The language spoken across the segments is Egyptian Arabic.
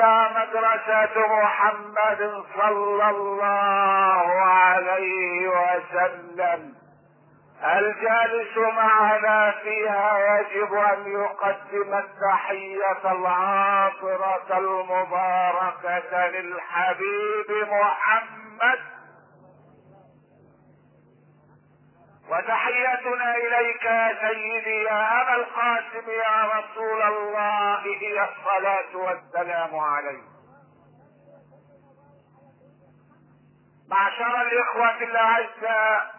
الأولى مدرسة محمد صلى الله عليه وسلم الجالس معنا فيها يجب ان يقدم التحية العاطرة المباركة للحبيب محمد وتحيتنا اليك يا سيدي يا ابا القاسم يا رسول الله هي الصلاة والسلام عليك معشر الاخوة الاعزاء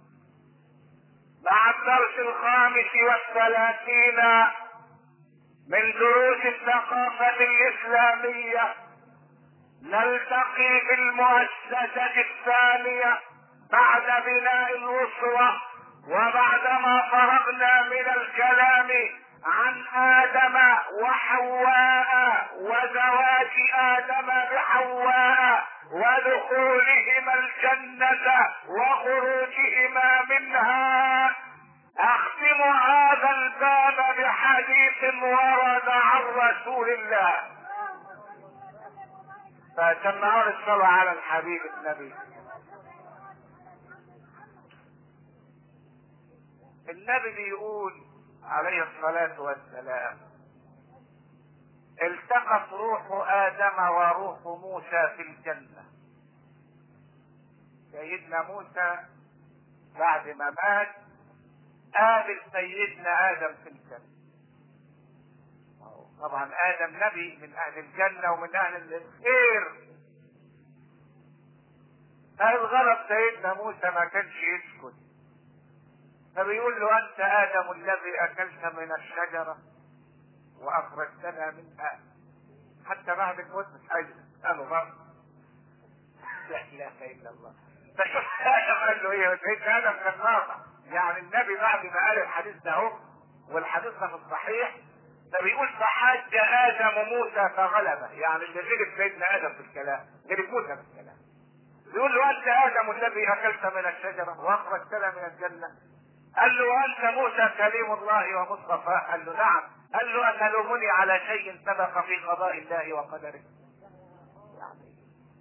مع الدرس الخامس والثلاثين من دروس الثقافة الإسلامية نلتقي في المؤسسة الثانية بعد بناء الأسرة وبعدما فرغنا من الكلام عن آدم وحواء وزواج آدم بحواء ودخولهما الجنة وخروجهما منها اختم هذا الباب بحديث ورد عن رسول الله فسمعوا الصلاة على الحبيب النبي النبي بيقول عليه الصلاة والسلام التقت روح ادم وروح موسى في الجنة سيدنا موسى بعد ما مات قابل سيدنا ادم في الجنة طبعا ادم نبي من اهل الجنة ومن اهل الخير فالغرض سيدنا موسى ما كانش يسكت فبيقول له انت ادم الذي اكلت من الشجره واخرجتنا منها حتى بعد الموت مش عايز قالوا بقى لا اله الا الله فشوف ادم قال له ايه سيدنا ادم كان ناطق يعني النبي بعد ما قال الحديث ده اهو والحديث ده في الصحيح ده بيقول فحج ادم موسى فغلبه يعني اللي غلب سيدنا ادم في الكلام غلب موسى في الكلام يقول له انت ادم الذي اكلت من الشجره واخرجتنا من الجنه قال له وانت موسى كليم الله ومصطفى قال له نعم قال له اتلومني على شيء سبق في قضاء الله وقدره يعني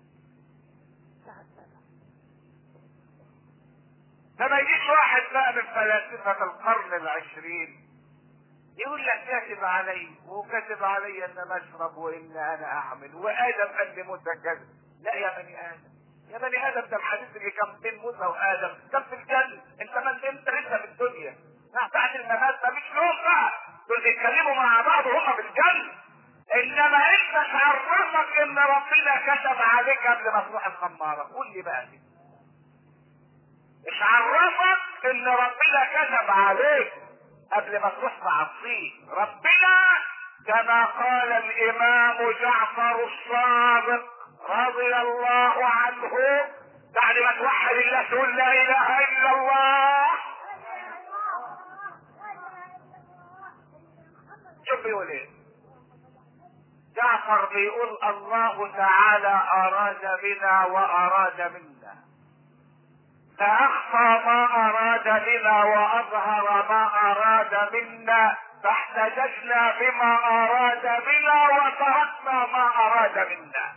فما يجيش واحد بقى من فلاسفة القرن العشرين يقول لك كاتب علي وكاتب علي ان انا اشرب وان انا اعمل وادم قال لموسى كذا لا يا بني ادم يا بني ادم ده الحديث اللي كان بين موسى وادم كان في الجنه انت ما انت لسه في الدنيا بعد الممات ده مش لهم بقى دول بيتكلموا مع بعض وهم في الجنه انما انت عرفك ان ربنا كتب عليك قبل ما تروح الخماره قول لي بقى كده مش عرفك ان ربنا كتب عليك قبل ما تروح تعصيه ربنا كما قال الامام جعفر الصادق رضي الله عنه بعد ما توحد الله تقول لا اله الا الله شوف بيقول ايه جعفر بيقول الله تعالى اراد بنا واراد منا فاخفى ما اراد بنا واظهر ما اراد منا فاحتججنا بما اراد بنا وتركنا ما اراد منا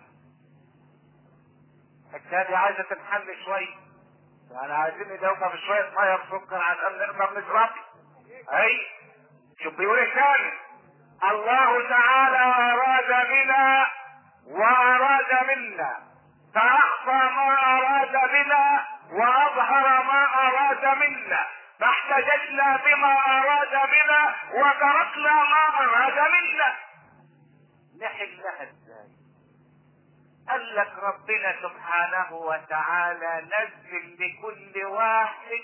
الحكايه عايزه تنحل شويه يعني عايزين ندوبها بشويه ميه بسكر عشان نقدر نشرب اي شوف بيقول ايه تاني الله تعالى اراد بنا واراد منا فاخفى ما اراد بنا واظهر ما اراد منا فاحتججنا بما اراد بنا وتركنا ما اراد منا نحلها ازاي قال لك ربنا سبحانه وتعالى نزل لكل واحد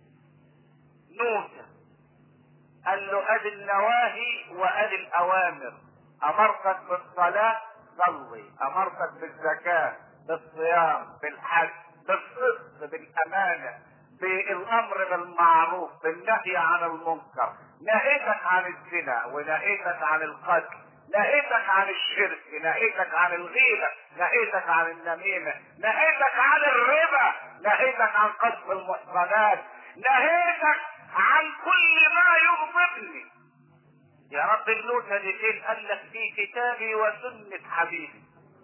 نوتة قال له ادي النواهي وادي الاوامر امرتك بالصلاة صلي امرتك بالزكاة بالصيام بالحج بالصدق بالامانة بالامر بالمعروف بالنهي عن المنكر نهيتك عن الزنا ونهيتك عن القتل نهيتك عن الشرك نهيتك عن الغيبة نهيتك عن النميمة نهيتك عن الربا نهيتك عن قصف المحصنات نهيتك عن كل ما يغضبني يا رب النوتة دي فين قال لك في كتابي وسنة حبيبي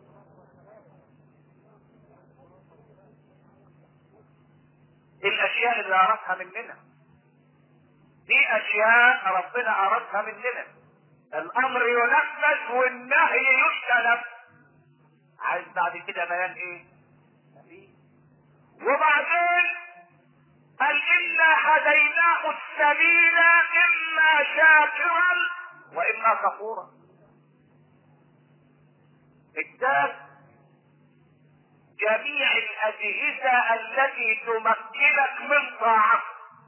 الاشياء اللي عرفها مننا دي اشياء ربنا ارادها مننا الامر ينفذ والنهي يجتنب عايز بعد كده بيان ايه مفيش. وبعدين قال انا هديناه السبيل اما شاكرا واما كفورا اداك جميع الاجهزه التي تمكنك من طاعته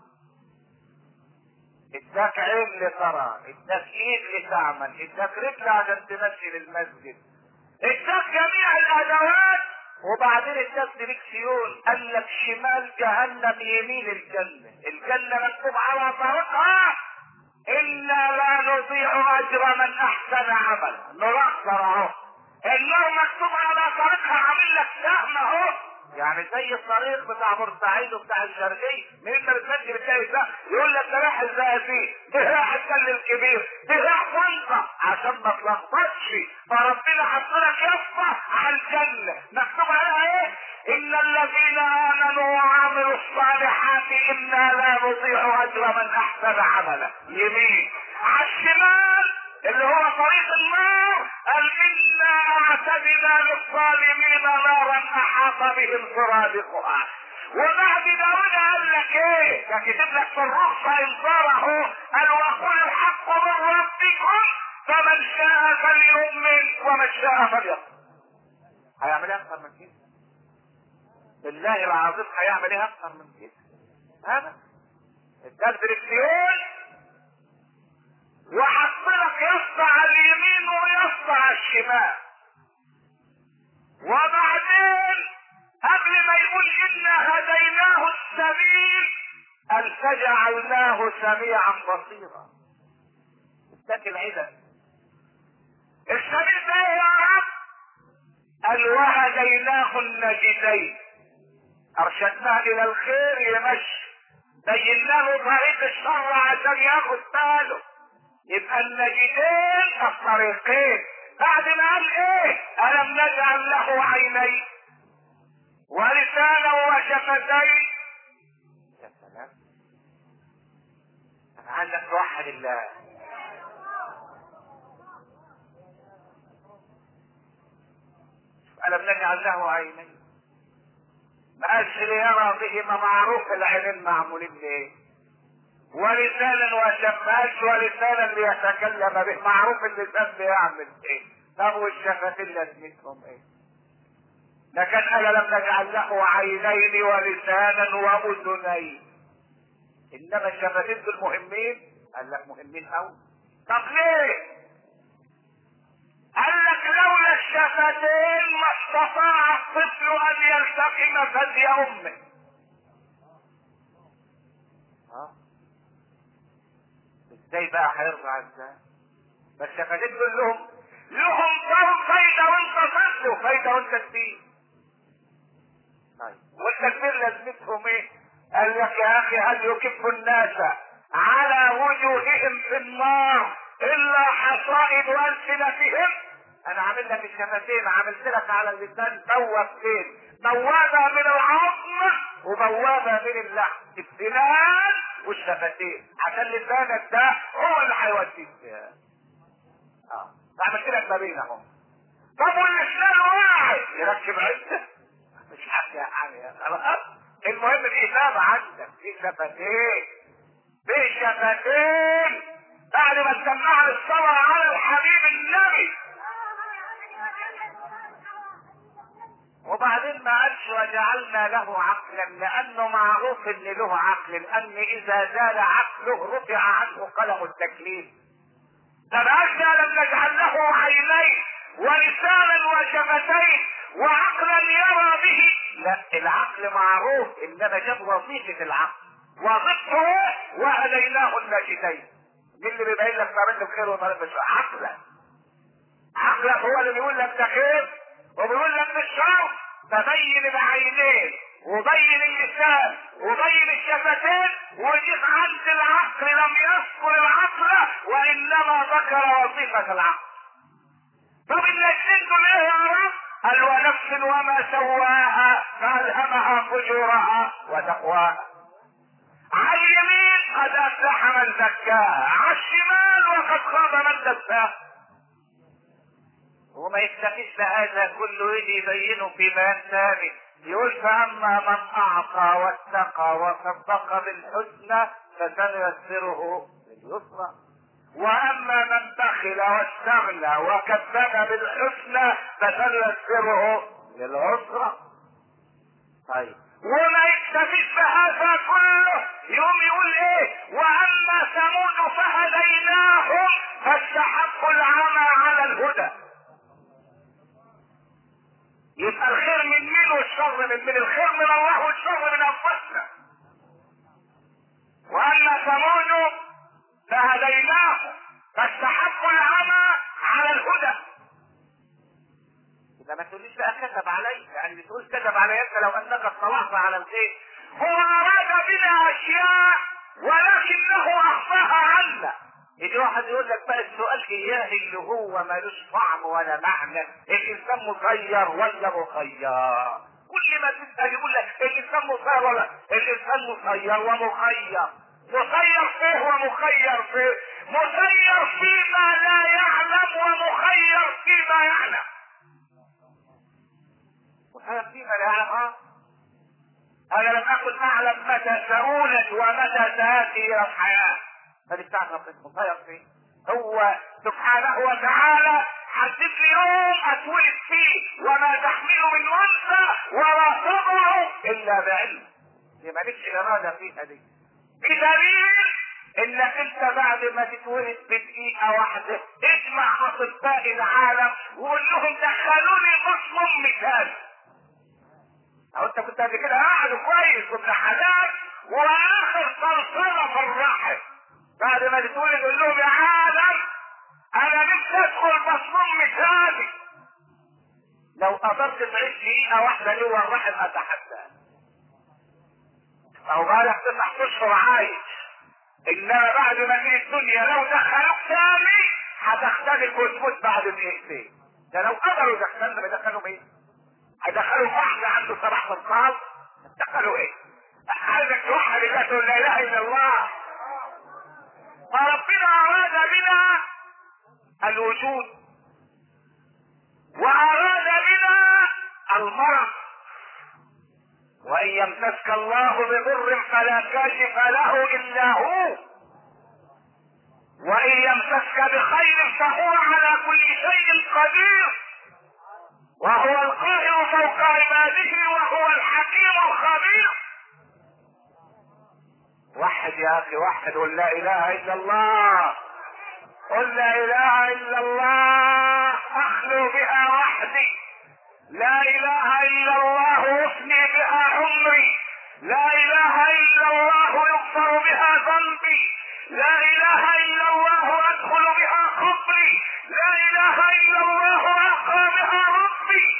اداك عين لترى اداك ايد لتعمل اداك رجل عشان تمشي للمسجد اداك جميع الادوات وبعدين اداك دريكسيون قال لك شمال جهنم يمين الجنه الجنه مكتوب على طريقها انا لا نضيع اجر من احسن عملا نرخر اهو النار مكتوب على طريقها عامل لك سهم اهو يعني زي الطريق بتاع بورسعيد وبتاع الشرقية مين ما بتمشي بتلاقي ده يقول لك ده راح الزقازيق ده راح السل الكبير ده راح طنطا عشان ما تلخبطش فربنا حط لك يافطة على الجنة مكتوب عليها ايه؟ إن الذين آمنوا وعملوا الصالحات إنا لا نضيع أجر من أحسن عملا يمين على الشمال اللي هو طريق النار قال انا اعتدنا للظالمين نارا احاط بهم سرادقها وبعد داود قال لك ايه ده كتب لك في الرخصه انذار اهو قال وقل الحق من ربكم فمن شاء فليؤمن ومن شاء فليكفر هيعمل ايه اكتر من كده بالله العظيم هيعمل ايه اكتر من كده هذا ادى الدركسيون وحط لك يسطى على اليمين ويسطى على الشمال وبعدين قبل ما يقول انا هديناه السبيل قال فجعلناه سميعا بصيرا اداك العدد السبيل ده يا رب قال وهديناه النجدين ارشدناه الى الخير يمشي بينا له طريق الشر عشان ياخد باله يبقى النجدين الطريقين بعد ما قال ايه الم نجعل له عينين ولسانا وشفتين يا سلام انا عايزك توحد الله الم نجعل له عينين ما قالش ليرى بهما معروف العينين معمولين ليه ولسانا وشفاش ولسانا ليتكلم به معروف اللسان بيعمل ايه طب والشفتين لازمتهم ايه لكن انا لم نجعل له عينين ولسانا واذنين انما الشفتين دول مهمين قال لك مهمين قوي طب ليه قال لك لولا الشفتين ما استطاع الطفل ان يلتقم ثدي امه ها ازاي بقى هيرضع ازاي بس الشفتين دول لهم لهم طرف فايده وانت ضد وفايده وانت تسيب طيب والتكبير لازمتهم ايه قال لك يا اخي هل يكب الناس على وجوههم في النار الا حصائد السنتهم انا عامل لك الشفتين عملت لك على اللسان بوابتين بوابه من العظم وبوابه من اللحم السنان والشفتين عشان لسانك ده هو اللي هيوديك فيها اه بعمل لك ما بينهم طب والاسنان واحد يركب عده مش حاجه يعني خلاص المهم الاجابه عندك في شفتين في شفتين بعد ما سمعنا الصلاة على الحبيب النبي وبعدين ما قالش وجعلنا له عقلا لانه معروف ان له عقل لان اذا زال عقله رفع عنه قلم التكليف ده بقاش لم نجعل له عينين ولسانا وشفتين وعقلا يرى به لا العقل معروف انما جاب وظيفه العقل وظيفته وهديناه الناجدين مين اللي بيبين لك طريق الخير وطريق الشر عقلك عقلك هو اللي بيقول لك ده خير وبيقول لك ده الشر فبين العينين وبين اللسان وبين الشفتين وجيت عند العقل لم يذكر العقل وانما ذكر وظيفة العقل طب الاثنين دول ايه يا رب؟ قال ونفس وما سواها فالهمها فجورها وتقواها على اليمين قد افلح من زكاها على الشمال وقد خاب من دساها وما يكتفيش بهذا كله يجي يبينه في بيان ثاني يقول فاما من اعطى واتقى وصدق بالحسنى فسنيسره لليسرى واما من بخل واستغنى وكذب بالحسنى فسنيسره للعسرى طيب وما يكتفيش بهذا كله يوم يقول ايه واما ثمود فهديناهم فاستحقوا العمى على الهدى يبقى الخير من مين والشر من مين الخير من الله والشر من انفسنا واما ثمود فهديناهم فاستحقوا العمى على الهدى اذا ما تقوليش بقى كتب علي يعني بتقول كتب علي انت لو انك اطلعت على الخير هو اراد بنا اشياء ولكنه اخفاها عنا يجي واحد يقول لك بقى السؤال اياه اللي هو ملوش طعم ولا معنى الانسان مسير ولا مخير كل ما تسال يقول لك الانسان مسير ولا الانسان مسير ومخير مسير فيه ومخير فيه مسير فيما لا يعلم ومخير فيما يعلم مسير فيما لا يعلم انا لم اكن اعلم متى سأولد ومتى ساتي الى الحياه فدي بتاعت ربنا مسير فيه هو سبحانه وتعالى حدد لي يوم اتولد فيه وما تحمل من انثى ولا تضع الا بعلم دي مالكش اراده فيها دي بدليل انك انت بعد ما تتولد بدقيقة واحدة اجمع اطباء العالم وقول لهم دخلوني بطن امي تاني او انت كنت قبل كده قاعد كويس وابن حلال واخر صرصرة في الرحم بعد ما تتولد قول لهم يا عالم انا نفسي ادخل بطن امي تاني لو قدرت تعيش دقيقة واحدة جوه الرحم اتحدى او بالك تسع اشهر عايش انما بعد ما تيجي الدنيا لو دخلوك تاني هتختلف وتموت بعد دقيقتين ده لو قدروا يدخلنا بيدخلوا ايه؟ هيدخلوا واحدة عنده سبع صفات دخلوا ايه؟ عايزك توحد الله تقول لا اله الا الله فربنا اراد بنا الوجود واراد بنا المرض وان يمسسك الله بضر فلا كاشف له الا هو وان يمسسك بخير فهو على كل شيء قدير وهو القاهر فوق عباده وهو الحكيم الخبير وحد يا اخي وحد قل لا اله الا الله قل لا اله الا الله اخلو بها وحدي لا اله الا الله افني بها عمري لا اله الا الله يغفر بها ذنبي لا اله الا الله ادخل بها قبري لا اله الا الله القى بها ربي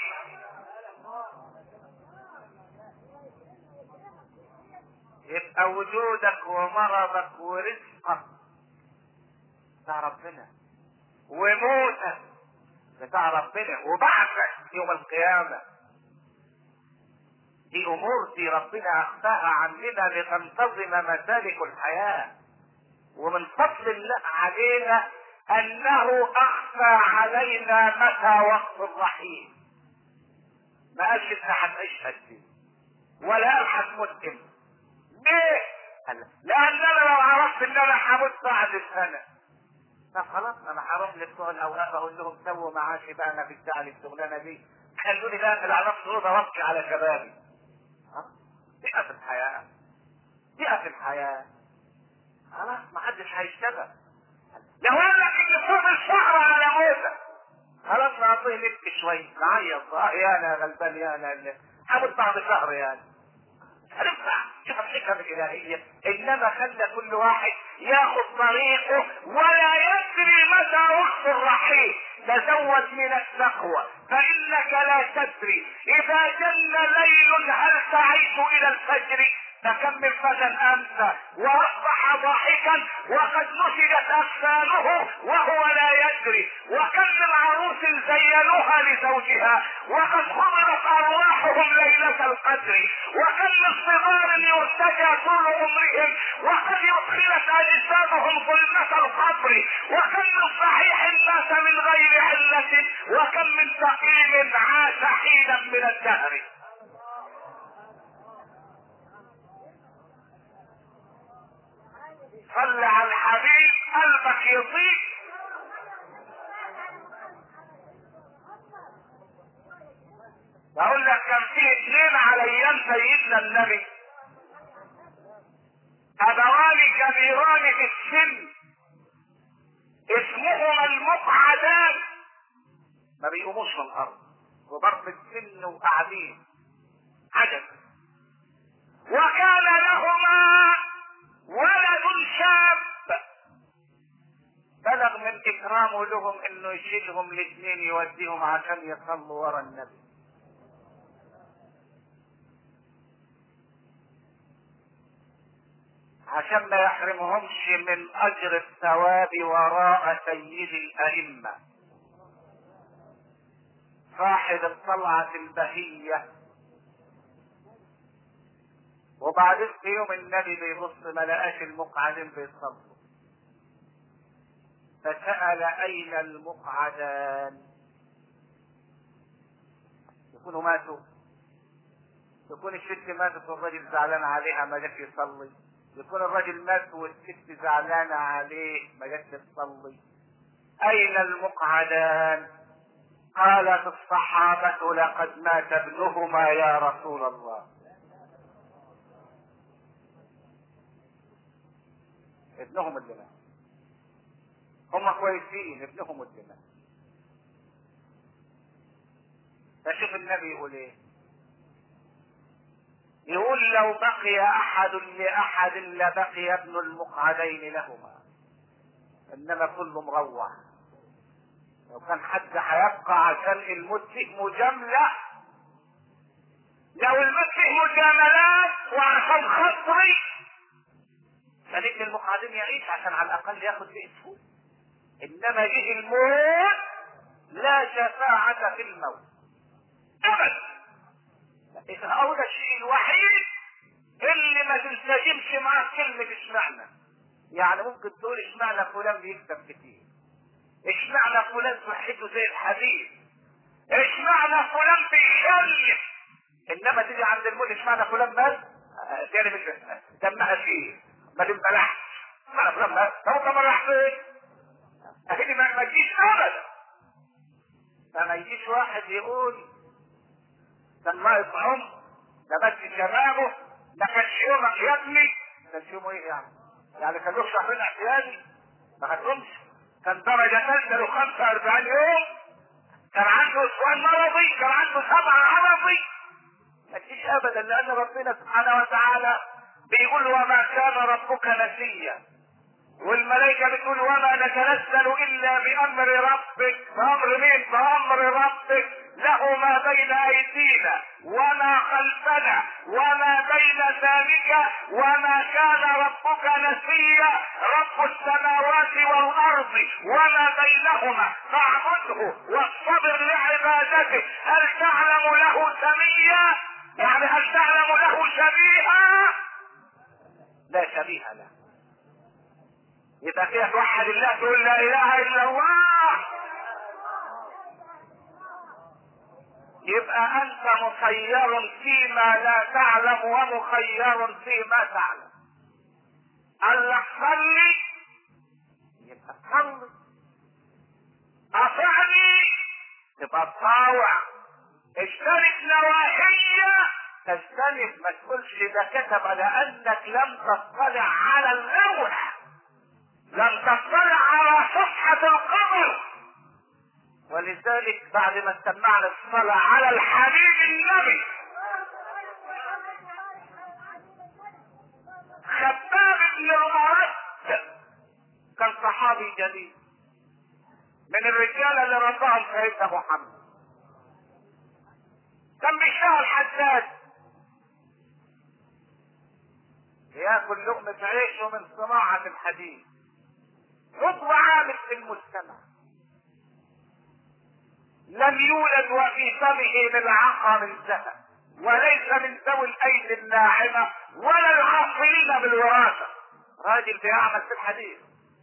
يبقى وجودك ومرضك ورزقك بتاع ربنا وموتك بتاع ربنا وبعثك يوم القيامة دي امور دي ربنا اخفاها عننا لتنتظم مسالك الحياة ومن فضل الله علينا انه اخفى علينا متى وقت الرحيل ما قالش انت هتعيش قد ولا قال هتموت امتى ليه؟ قال لان انا لو عرفت ان انا هموت بعد سنه طب خلاص انا هروح لبتوع الاوقاف اقول لهم سووا معاشي بقى انا في الساعه الشغلانه دي خلوني بقى في الاعراف سعود وابكي على شبابي ها؟ دقة في الحياه دقة في الحياه خلاص ما حدش هيشتغل لو قال لك ان صوت الشهر على موتك خلاص نعطيه نبكي شوي نعيط اه يا انا غلبان يا انا هموت بعد شهر يعني هننفع شوف الحكمة الإلهية إنما خلى كل واحد ياخذ طريقه ولا يدري متى وقت الرحيل تزود من التقوى فإنك لا تدري اذا جل ليل هل تعيش الى الفجر فكم من فتى امسى واصبح ضاحكا وقد نسجت اغساله وهو لا يدري وكم من عروس زينوها لزوجها وقد خضرت ارواحهم ليله القدر وكم من صغار يرتجى طول عمرهم وقد ادخلت اجسامهم ظلمه القبر وكم من صحيح مات من غير علة وكم من سقيم عاش حينا من الدهر صل على الحبيب قلبك يطيب بقول لك كان في اثنين على ايام سيدنا النبي ابوان كبيران في السن اسمهما المقعدان ما بيقوموش من الارض وضرب السن وقاعدين عجب وكان لهما ولد شاب بلغ من اكرامه لهم انه يشيلهم الاثنين يوديهم عشان يصلوا ورا النبي عشان ما يحرمهمش من اجر الثواب وراء سيد الائمه صاحب الطلعه البهيه وبعدين في يوم النبي بيبص ما لقاش المقعدين بيصلوا فسأل أين المقعدان يكونوا ماتوا يكون الست ماتت والراجل زعلان عليها ما جاش يصلي يكون الراجل مات والست زعلانة عليه ما جاش تصلي أين المقعدان قالت الصحابة لقد مات ابنهما يا رسول الله ابنهم اللي مات هم كويسين ابنهم اللي مات فشوف النبي يقول ايه يقول لو بقي احد لاحد لبقي ابن المقعدين لهما انما كله مروع لو كان حد هيبقى عشان الموت فيه مجاملة لو الموت فيه مجاملات وعشان خطري خليك المقعدين يعيش عشان على الاقل ياخد باسمه انما جه الموت لا شفاعة في الموت ابدا اذا هو ده الشيء الوحيد اللي ما تنسجمش معاه كلمة اشمعنى يعني ممكن تقول اشمعنى فلان بيكتب كتير اشمعنى فلان صحته زي الحديد اشمعنى فلان بيخلف انما تيجي عند الموت اشمعنى فلان مات آه، تاني مش دمها فيه ما تنبلعش اشمعنى فلان مات هو كمان راح فين اكيد ما ما تجيش ابدا فما يجيش واحد يقول كان ناقص عمر ده بس شبابه ما كانش يومك يا ابني كان يومه ايه يعني؟ يعني كان له شهرين احتياجي ما خدهمش كان درجة ثالثة له 45 يوم كان عنده اسبوعين مرضي كان عنده سبعة عرضي ما تجيش ابدا لان ربنا سبحانه وتعالى بيقول وما كان ربك نسيا والملائكة بتقول وما نتنزل الا بامر ربك بامر مين بامر ربك له ما بين ايدينا وما خلفنا وما بين ذلك وما كان ربك نسيا رب السماوات والارض وما بينهما فاعبده واصطبر لعبادته هل تعلم له سميا يعني هل تعلم له شبيها لا شبيه له يبقى كده توحد الله تقول لا اله الا الله يبقى انت مخير فيما لا تعلم ومخير فيما تعلم قال لك صلي يبقى صلي اطعني تبقى تطاوع اشترك نواحية تجتنب ما تقولش ده كتب لانك لم تطلع على اللوح لم تطلع على صفحة القبر ولذلك بعد ما استمعنا الصلاة على الحبيب النبي خباب بن الأرد كان صحابي جليل من الرجال اللي رباهم سيدنا محمد الحداد ياكل لقمة عيشه من صناعة الحديد عضو عامل في المجتمع لم يولد وفي فمه ملعقة من ذهب وليس من ذوي الايدي الناعمة ولا العاصرين بالوراثة راجل بيعمل في الحديد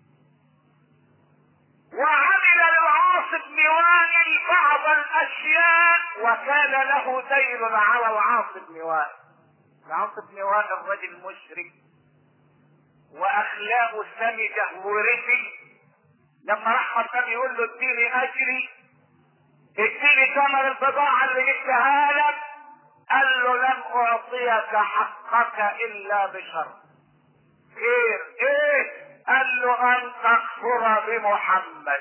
وعمل للعاص بن وائل بعض الاشياء وكان له دين على العاص بن وائل العاص بن وائل رجل مشرك واخلاقه سمجه ورثي لما راح النبي يقول له اديني اجري اديني ثمن البضاعه اللي جبتها لك قال له لن اعطيك حقك الا بشرط خير ايه قال له ان تكفر بمحمد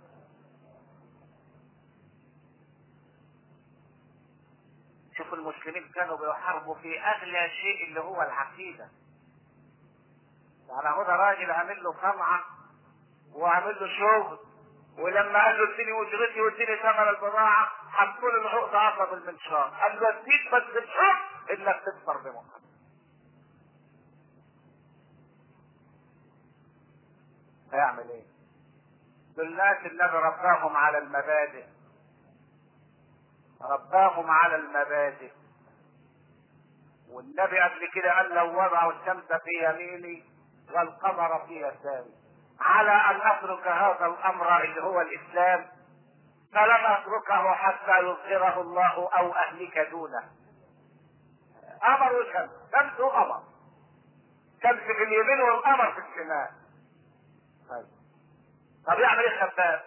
شوفوا المسلمين كانوا بيحاربوا في اغلى شيء اللي هو العقيده يعني هو ده راجل عامل له صنعه وعامل له شغل ولما قال له اديني اجرتي واديني ثمن البضاعه حطوا له العقد عصب المنشار قال له اديك بس بشرط انك تكفر بمحمد هيعمل ايه؟ دول الناس النبي رباهم على المبادئ رباهم على المبادئ والنبي قبل كده قال لو وضعوا الشمس في يميني والقمر في يساري على ان اترك هذا الامر اللي هو الاسلام فلم اتركه حتى يظهره الله او اهلك دونه امر وشمس شمس وقمر شمس في اليمين والقمر في الشمال طيب طب يعمل ايه الخباز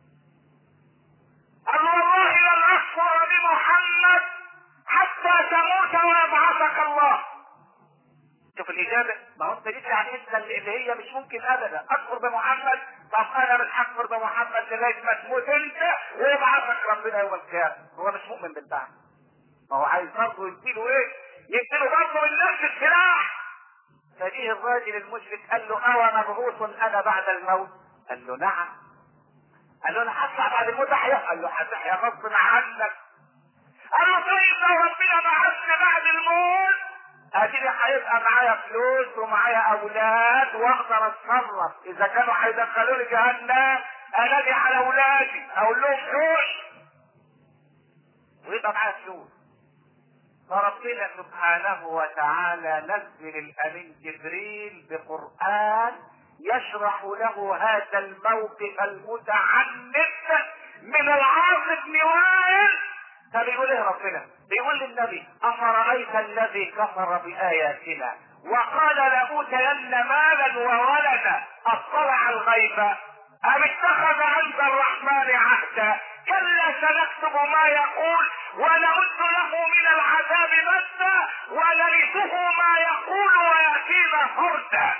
قال والله لن اكفر بمحمد حتى تموت ويبعثك الله شوف الاجابه ما هو انت جيت على الحته اللي هي مش ممكن ابدا اكفر بمحمد طب انا مش هكفر بمحمد لغايه ما تموت انت ويبعثك ربنا يوم القيامه هو مش مؤمن بالبعث ما هو عايز برضه يديله ايه؟ يديله برضه من نفس السلاح فجيه الراجل المشرك قال له اوى مبعوث انا بعد الموت قال له نعم قال له انا هطلع بعد الموت احيا قال له هتحيا غصب عنك قال له طيب لو ربنا بعثني بعد الموت اديني هيبقى معايا فلوس ومعايا اولاد واقدر اتصرف اذا كانوا هيدخلوني جهنم انادي على اولادي اقول لهم فلوس ويبقى معايا فلوس فربنا سبحانه وتعالى نزل الامين جبريل بقران يشرح له هذا الموقف المتعنت من العاص بن وائل فبيقول ايه ربنا بيقول للنبي افرايت الذي كفر باياتنا وقال لاوتين مالا وولدا اطلع الغيب ام اتخذ عند الرحمن عهدا كلا سنكتب ما يقول ونمد له من العذاب مدا ونرثه ما يقول وياتينا فردا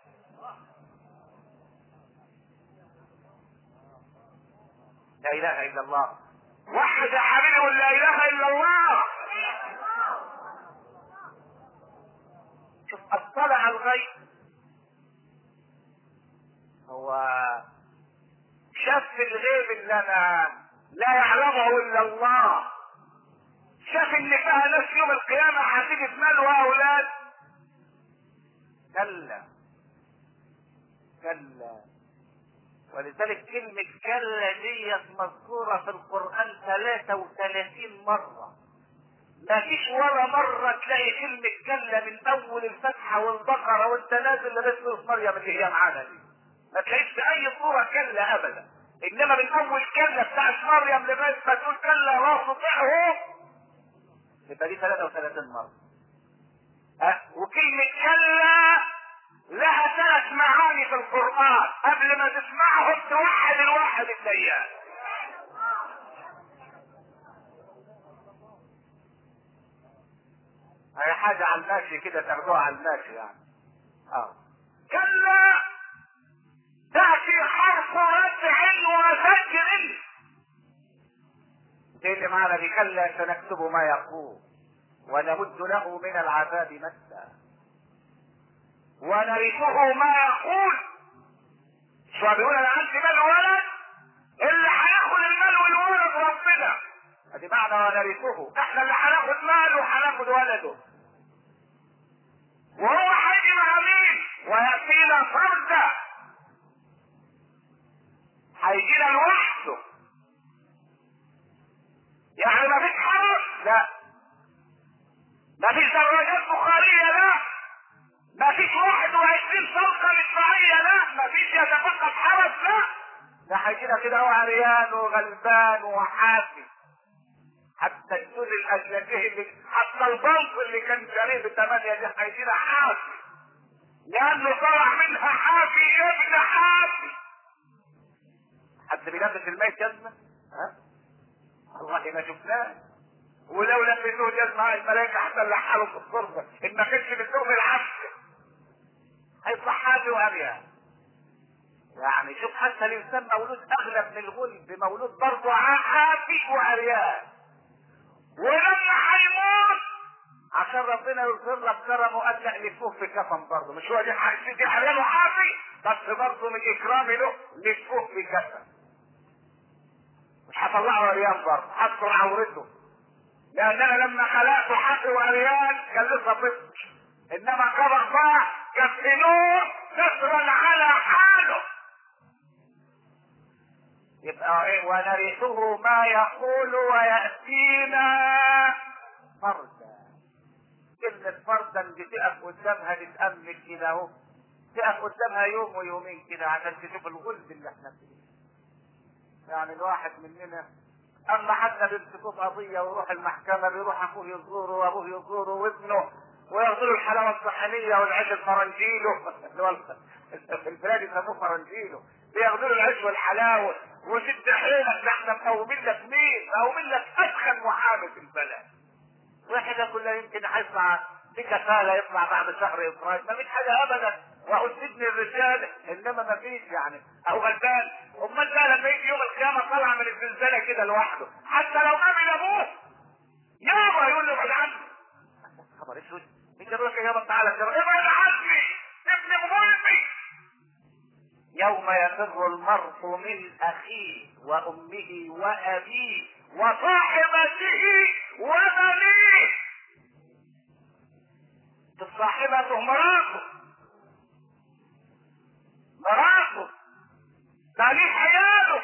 لا اله الا الله وحد يا حبيبي قول لا اله الا الله شوف اطلع الغيب هو شاف الغيب اللي انا لا يعلمه الا الله شاف ان فيها ناس يوم القيامة هتيجي مال واولاد كلا كلا ولذلك كلمة كلا ديت مذكورة في القرآن 33 مرة ما فيش ولا مرة تلاقي كلمة كلا من أول الفتحة والبقرة وأنت نازل لغاية سورة مريم اللي هي معانا دي ما تلاقيش في أي صورة كلا أبدا إنما من أول كلا بتاعت مريم لغاية ما تقول كلا لا تطيعه يبقى دي 33 مرة أه؟ وكلمة كلا لها ثلاث معاني في القرآن قبل ما تسمعهم توحد الواحد الديان هي حاجة على الماشي كده تاخدوها على الماشي يعني اه كلا تأتي حرف رجع وزجر زي اللي معنا بكلا سنكتب ما يقول ونمد له من العذاب مدا ونرثه ما يقول شو بيقول انا عندي مال ولد اللي هياخد المال والولد ربنا ادي معنى ونرثه احنا اللي هناخد ماله وهناخد ولده وهو هيجي مع مين ويأتينا فردا هيجينا لوحده يعني ما فيش حرس لا ما فيش دراجات بخارية لا ما فيش واحد وعشرين صلقة مدفعية لا ما فيش يتفقد حرس لا ده هيجينا كده هو عريان وغلبان وحافي حتى السود الأجنبي اللي حتى البلط اللي كان شاريه بثمانية دي هيجينا حافي لأنه طلع منها حافي ابن حافي حد بيلبس الميت جزمة؟ ها؟ والله ما شفناه ولو لبسوه جزمة الملائكة حتى اللي حاله في الصرفة إن ما كانش بتقوم العسكر هيطلع حافي وأريان يعني شوف حتى الإنسان مولود أغلب من الغلب مولود برضه حافي وعريان ولما هيموت عشان ربنا يغفر لك كرمه قال لا لفوه في كفن برضه مش هو دي حاجة دي عريان وحافي بس برضه من إكرامي له لفوه في كفن مش هطلعه عريان برضه هستر عورته لأن أنا لما خلقته حافي وعريان كان لسه طفل إنما كبر بقى كفنوه سترا على حاله يبقى ايه ونرثه ما يقول ويأتينا فردا كلمة فردا دي تقف قدامها تتأمل كده اهو تقف قدامها يوم ويومين كده عشان تشوف الغلب اللي احنا فيه يعني الواحد مننا اما حتى بيمسكوه في قضية ويروح المحكمة بيروح اخوه يزوره وابوه يزوره وابنه وياخدوا له الحلاوة الصحنية والعيش الفرنجيلو اللي هو في البلاد يسموه فرنجيلو بياخدوا له العيش والحلاوة وشد حيلك ده احنا مقومين لك مين؟ مقومين لك ادخل محامي في البلد. واحدة كلها يمكن هيطلع بكفالة يطلع بعد شهر إفراج ما فيش حاجة أبدا وأقول سجن الرجال إنما ما فيش يعني أو غلبان أمال بقى لما يجي يوم القيامة طالع من الزلزالة كده لوحده حتى لو قابل أبوه يابا يقول له ابعد عني خبر اسود مين جاب لك يا يابا تعالى ابعد عني ابن مغلبي يوم يفر المرء من اخيه وامه وابيه وصاحبته وبنيه صاحبته مراته مراته تعليم عياله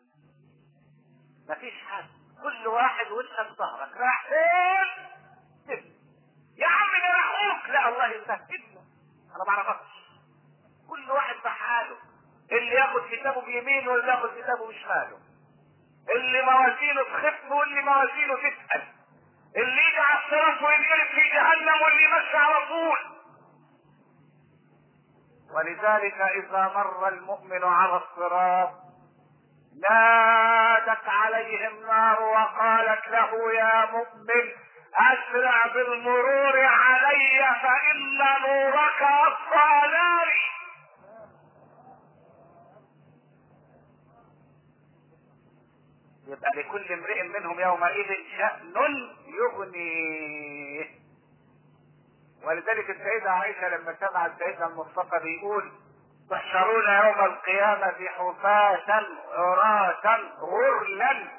مفيش حد كل واحد وشك ظهرك راح فين يا عم ده راحوك لا الله يسهلنا انا ما اعرفكش كل واحد في حاله اللي ياخد كتابه بيمينه واللي ياخد كتابه بشماله اللي موازينه تخف واللي موازينه تتقل اللي يجي على الصراط وينقلب في جهنم واللي يمشي على طول ولذلك اذا مر المؤمن على الصراط نادت عليه النار وقالت له يا مؤمن اسرع بالمرور علي فان نورك اطفى ناري يبقى لكل امرئ منهم يومئذ شأن يغنيه ولذلك السيدة عائشة لما سمعت سيدنا المصطفى بيقول تحشرون يوم القيامة حفاة عراة غرلا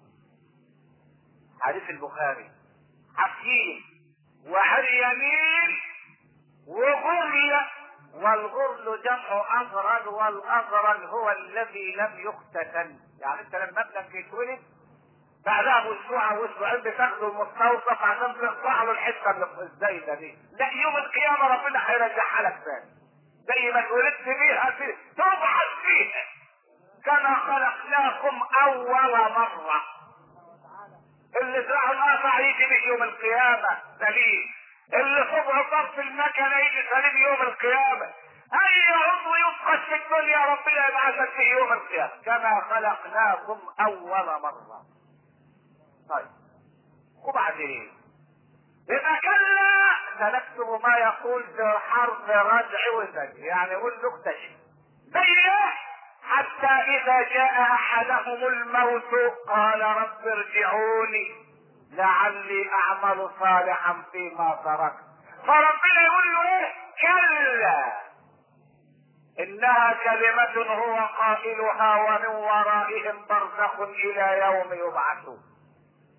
حديث البخاري حفيين وعريانين وغرل والغرل جمع أغرل والأغرل هو الذي لم يختتن يعني انت لما ابنك يتولد بعدها باسبوع او اسبوعين بتاخده المستوصف عشان تقطع له الحته اللي الزايده دي لا يوم القيامه ربنا هيرجعها لك تاني زي ما اتولدت بيها تبعث فيها كما خلقناكم اول مره اللي زرعوا القطع يجي به يوم القيامه سليم اللي صبعوا طرف المكنه يجي سليم يوم القيامه اي عضو يفقد في الدنيا ربنا يبعثك في يوم القيامه كما خلقناكم اول مره طيب وبعدين يبقى كلا سنكتب ما يقول بحرف ردع وزج يعني قول له اكتشف زي ايه حتى اذا جاء احدهم الموت قال رب ارجعوني لعلي اعمل صالحا فيما تركت فربنا يقول له ايه كلا انها كلمة هو قائلها ومن ورائهم برزخ الى يوم يبعثون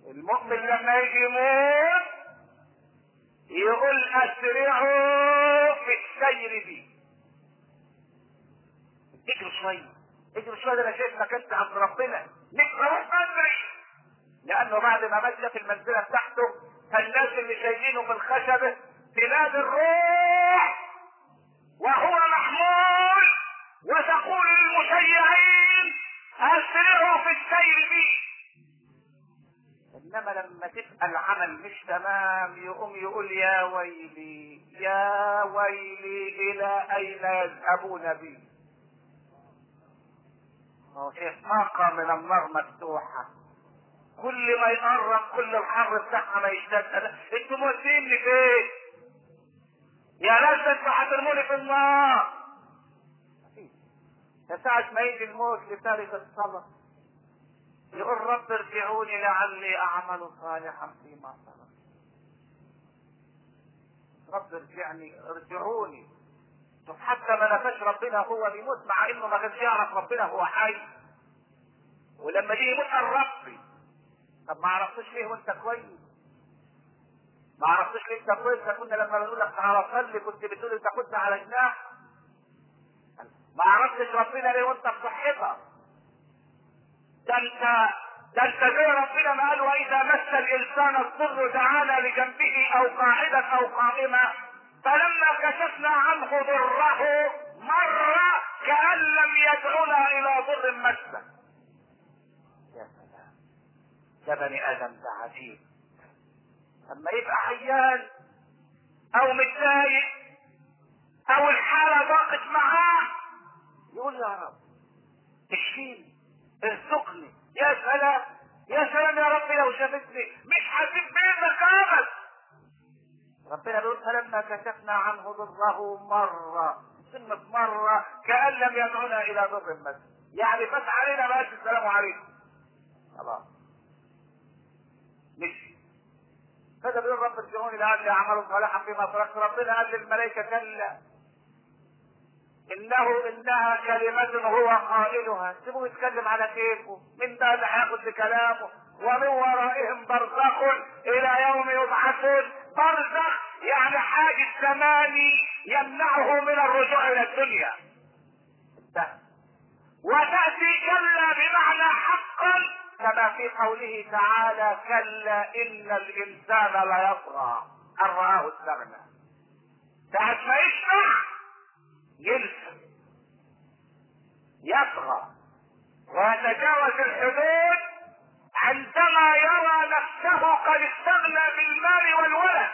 المؤمن لما يجي يموت يقول اسرعوا في السير بي اجري شويه اجري شويه ده انا شايف انك انت عند ربنا نقرا بدري لانه بعد ما مشى في المنزله بتاعته فالناس اللي شايلينه من خشبه بلاد الروح وهو محمول وتقول للمشيعين اسرعوا في السير بي انما لما تبقى العمل مش تمام يقوم يقول يا ويلي يا ويلي الى اين يذهبون بي هو شايف طاقة من النار مفتوحة كل ما يقرب كل الحر بتاعها ما يشتد انتوا موديني فين يا ناس انتوا هترموني في النار ساعة ما يجي الموت لتارك الصلاة يقول رب ارجعوني لعلي اعمل صالحا فيما ترك رب ارجعني ارجعوني شوف حتى ما نفاش ربنا هو بيموت مع انه ما كانش يعرف ربنا هو حي ولما جه يموت قال ربي طب ما عرفتوش ليه وانت كويس ما عرفتوش ليه انت كويس كنا لما بنقول لك تعالى صلي كنت بتقول انت كنت على جناح ما عرفتش ربنا ليه وانت بصحتك ده انت ده انت زي ربنا ما قال واذا مس الانسان الضر دعانا لجنبه او قاعدا او قائما فلما كشفنا عنه ضره مر كأن لم يدعنا الى ضر مسه يا سلام ده بني ادم ده عجيب اما يبقى عيان او متضايق او الحالة ضاقت معاه يقول يا رب اشفيني ارزقني يا سلام يا سلام يا رب لو شافتني مش هسيب بيتك ابدا ربنا بيقول فلما كشفنا عنه ضره مرة كلمة مرة كأن لم يدعنا إلى ضر مس يعني فات علينا بقى السلام عليكم خلاص مشي فده بيقول رب ارجعوني لعلي اعمل صالحا فيما تركت ربنا قال للملائكة كلا انه انها كلمة هو قائلها سيبوه يتكلم على كيفه من ده اللي هياخد بكلامه ومن ورائهم برزخ الى يوم يبعثون برزخ يعني حاجز زماني يمنعه من الرجوع الى الدنيا ده. وتأتي كلا بمعنى حقا كما في قوله تعالى كلا ان الانسان ليطغى ان رآه استغنى ساعة ما يشبع ينسى يطغى ويتجاوز الحدود عندما يرى نفسه قد استغنى بالمال والولد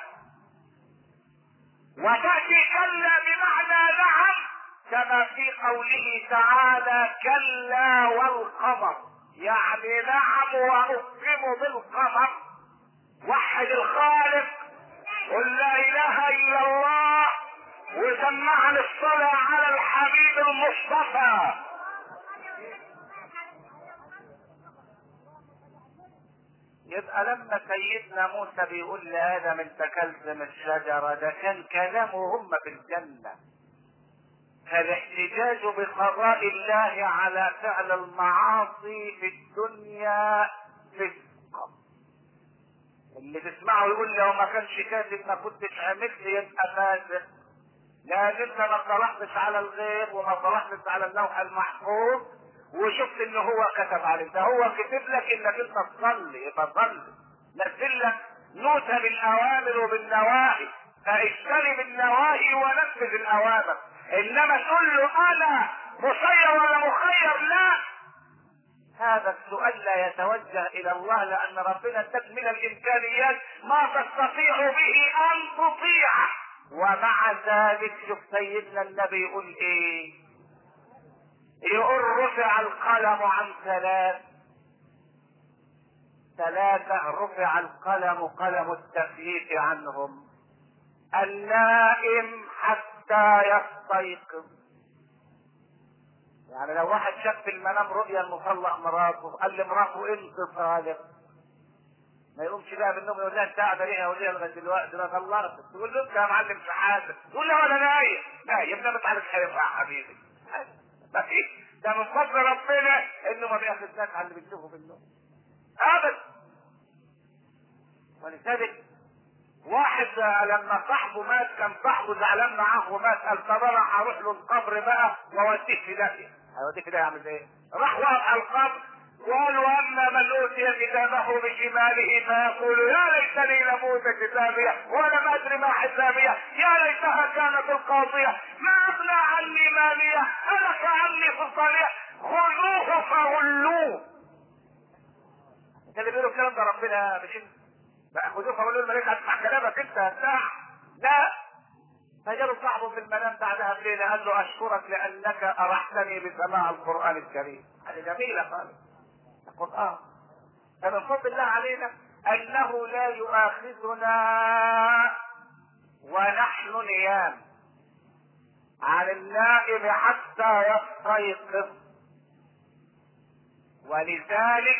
وتأتي كلا بمعنى نعم كما في قوله تعالى كلا والقمر يعني نعم وأقسم بالقمر وحد الخالق قل لا إله إلا الله وسمعنا الصلاة على الحبيب المصطفى يبقى لما سيدنا موسى بيقول لآدم انت كلت من الشجرة ده كان كلامه هم في الجنة فالاحتجاج بقضاء الله على فعل المعاصي في الدنيا فسق اللي تسمعه يقول لو ما كانش كاتب ما كنتش عملت يبقى فاسق لان انت ما اطلعتش على الغيب وما اطلعتش على اللوح المحفوظ وشفت ان هو كتب عليك ده هو كتب لك انك انت تصلي يبقى صلي نزل لك نوتة بالاوامر وبالنواهي فاجتنب النواهي ونفذ الاوامر انما تقول له انا مسير ولا مخير لا هذا السؤال لا يتوجه الى الله لان ربنا اداك من الامكانيات ما تستطيع به ان تطيعه ومع ذلك شوف سيدنا النبي يقول ايه يقول رفع القلم عن ثلاث ثلاثة رفع القلم قلم التكليف عنهم النائم حتى يستيقظ يعني لو واحد شاف في المنام رؤيا المطلق مراته قال لمراته انت صادق ما يقومش بقى بالنوم يقول لها انت قاعده ليه يقول لها لغايه دلوقتي ده طلقت تقول له انت يا معلم في حاجه تقول له انا نايم نايم ده مش عارف خير يا حبيبي ما فيش ده من فضل ربنا انه ما بياخدناش على اللي بنشوفه في النوم ابدا ولذلك واحد لما صاحبه مات كان صاحبه زعلان معاه ومات قال طب انا هروح له القبر بقى واوديه في داهيه هيوديه في داهيه يعمل ايه؟ راح وقع القبر قال واما من اوتي كتابه بشماله فيقول يا ليتني لموت كتابيه ولم ادر ما حسابيه يا ليتها كانت القاضيه ما اغنى عني ماليه هلك عني سلطانيه خذوه فغلوه ده اللي بيقولوا الكلام ده ربنا مش انت بقى خذوه فغلوه الملائكه هتسمع كلامك انت هتسمع لا فجاله صاحبه في المنام بعدها بليله قال له اشكرك لانك ارحتني بسماع القران الكريم هذه جميله خالص القرآن فمن فضل الله علينا أنه لا يؤاخذنا ونحن نيام عن النائم حتى يستيقظ ولذلك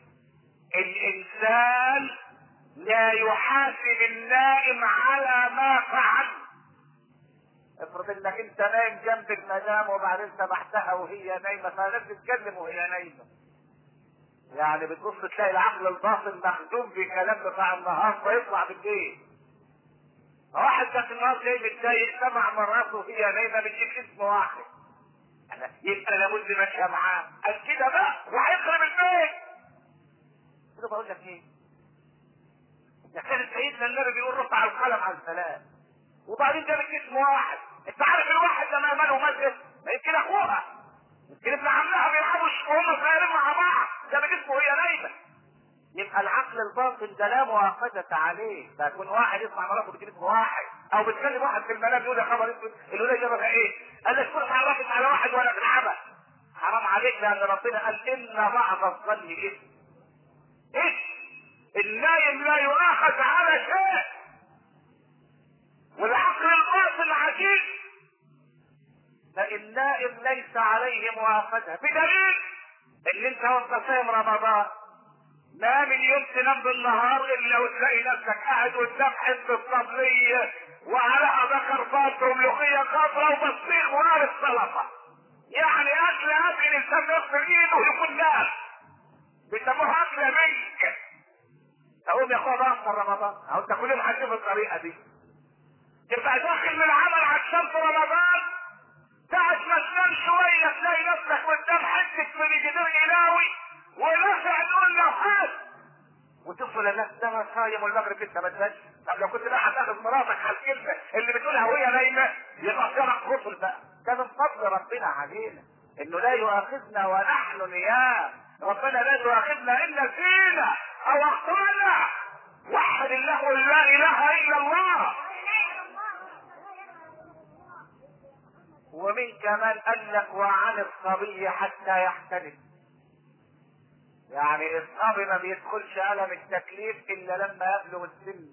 الإنسان لا يحاسب النائم على ما فعل افرض انك انت نايم جنب المدام وبعدين سمحتها وهي نايمه فلازم تتكلم وهي نايمه يعني بتبص تلاقي العقل الباطن مخدوم بكلام بتاع النهار فيطلع بالليل واحد كان النهار جاي متضايق سمع مراته وهي نايمه بتجيب اسم واحد أنا يبقى لابد ماشيه معاه قال كده بقى وهيخرب البيت كده بقول لك ايه ده كان سيدنا النبي بيقول رفع القلم عن ثلاث وبعدين جابت اسم واحد انت عارف الواحد لما ماله مسجد ما يمكن اخوها يمكن ابن عمها بيلعبوا وهم صغيرين مع بعض ده بجسمه وهي نايمه يبقى العقل الباطن ده لا مؤاخذة عليه ده يكون واحد يسمع مراته بتجيب اسم واحد او بتكلم واحد في المنام يقول يا خبر اسود الولايه جابها ايه؟ قال لك كل اتعرفت على واحد وانا في العمل حرام عليك لان ربنا قال ان بعض الظن اثم ايه؟ النايم لا يؤاخذ على شيء والعقل الباطن عجيب فالنائم ليس عليه مؤاخذة بدليل ان انت وانت صايم رمضان ما من يوم تنام بالنهار الا وتلاقي نفسك قاعد قدام حته صبليه وعليها بكرفات وملوخيه خضراء وبطيخ ونار السلطه يعني اكل اكل الانسان يغسل ايده ويكون نام بيسموها اكل منك اقوم يا اخويا بقى رمضان اهو انت كل يوم هتشوف الطريقه دي تبقى داخل من العمل عشان في رمضان ساعة ما تنام شوية تلاقي نفسك قدام حتة فريجيدير إلاوي ونفع نقول له هات وتفضل الناس ده انا صايم والمغرب لسه ما اتنش طب لو كنت بقى هتاخد مراتك على الكلمة اللي بتقولها وهي نايمة يبقى صيامك غسل بقى ده من فضل ربنا علينا انه لا يؤاخذنا ونحن نيام ربنا لا يؤاخذنا الا فينا او اخطانا وحد الله لا اله الا الله ومن كمان قال لك وعن الصبي حتى يحتلم يعني الصبي ما بيدخلش ألم التكليف إلا لما يبلغ السن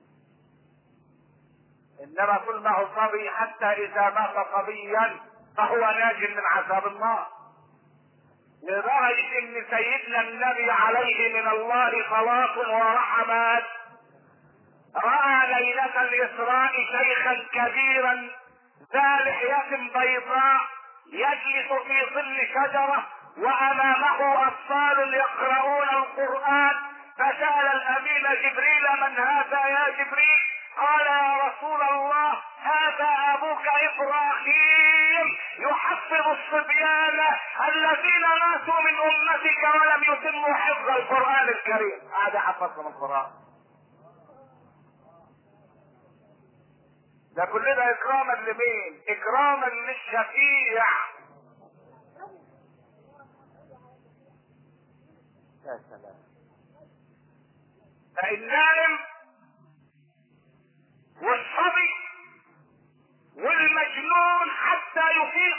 إنما طول ما هو صبي حتى إذا مات صبيا فهو ناج من عذاب النار لدرجة إن سيدنا النبي عليه من الله خلاص ورحمات رأى ليلة الإسراء شيخا كبيرا ذا لحية بيضاء يجلس في ظل شجرة وأمامه أطفال يقرؤون القرآن فسأل الأمين جبريل من هذا يا جبريل قال يا رسول الله هذا أبوك إبراهيم يحفظ الصبيان الذين ماتوا من أمتك ولم يتموا حفظ القرآن الكريم هذا حفظهم القرآن ده كل ده اكراما لمين اكراما للشفيع يا سلام فالنائم والصبي والمجنون حتى يفيق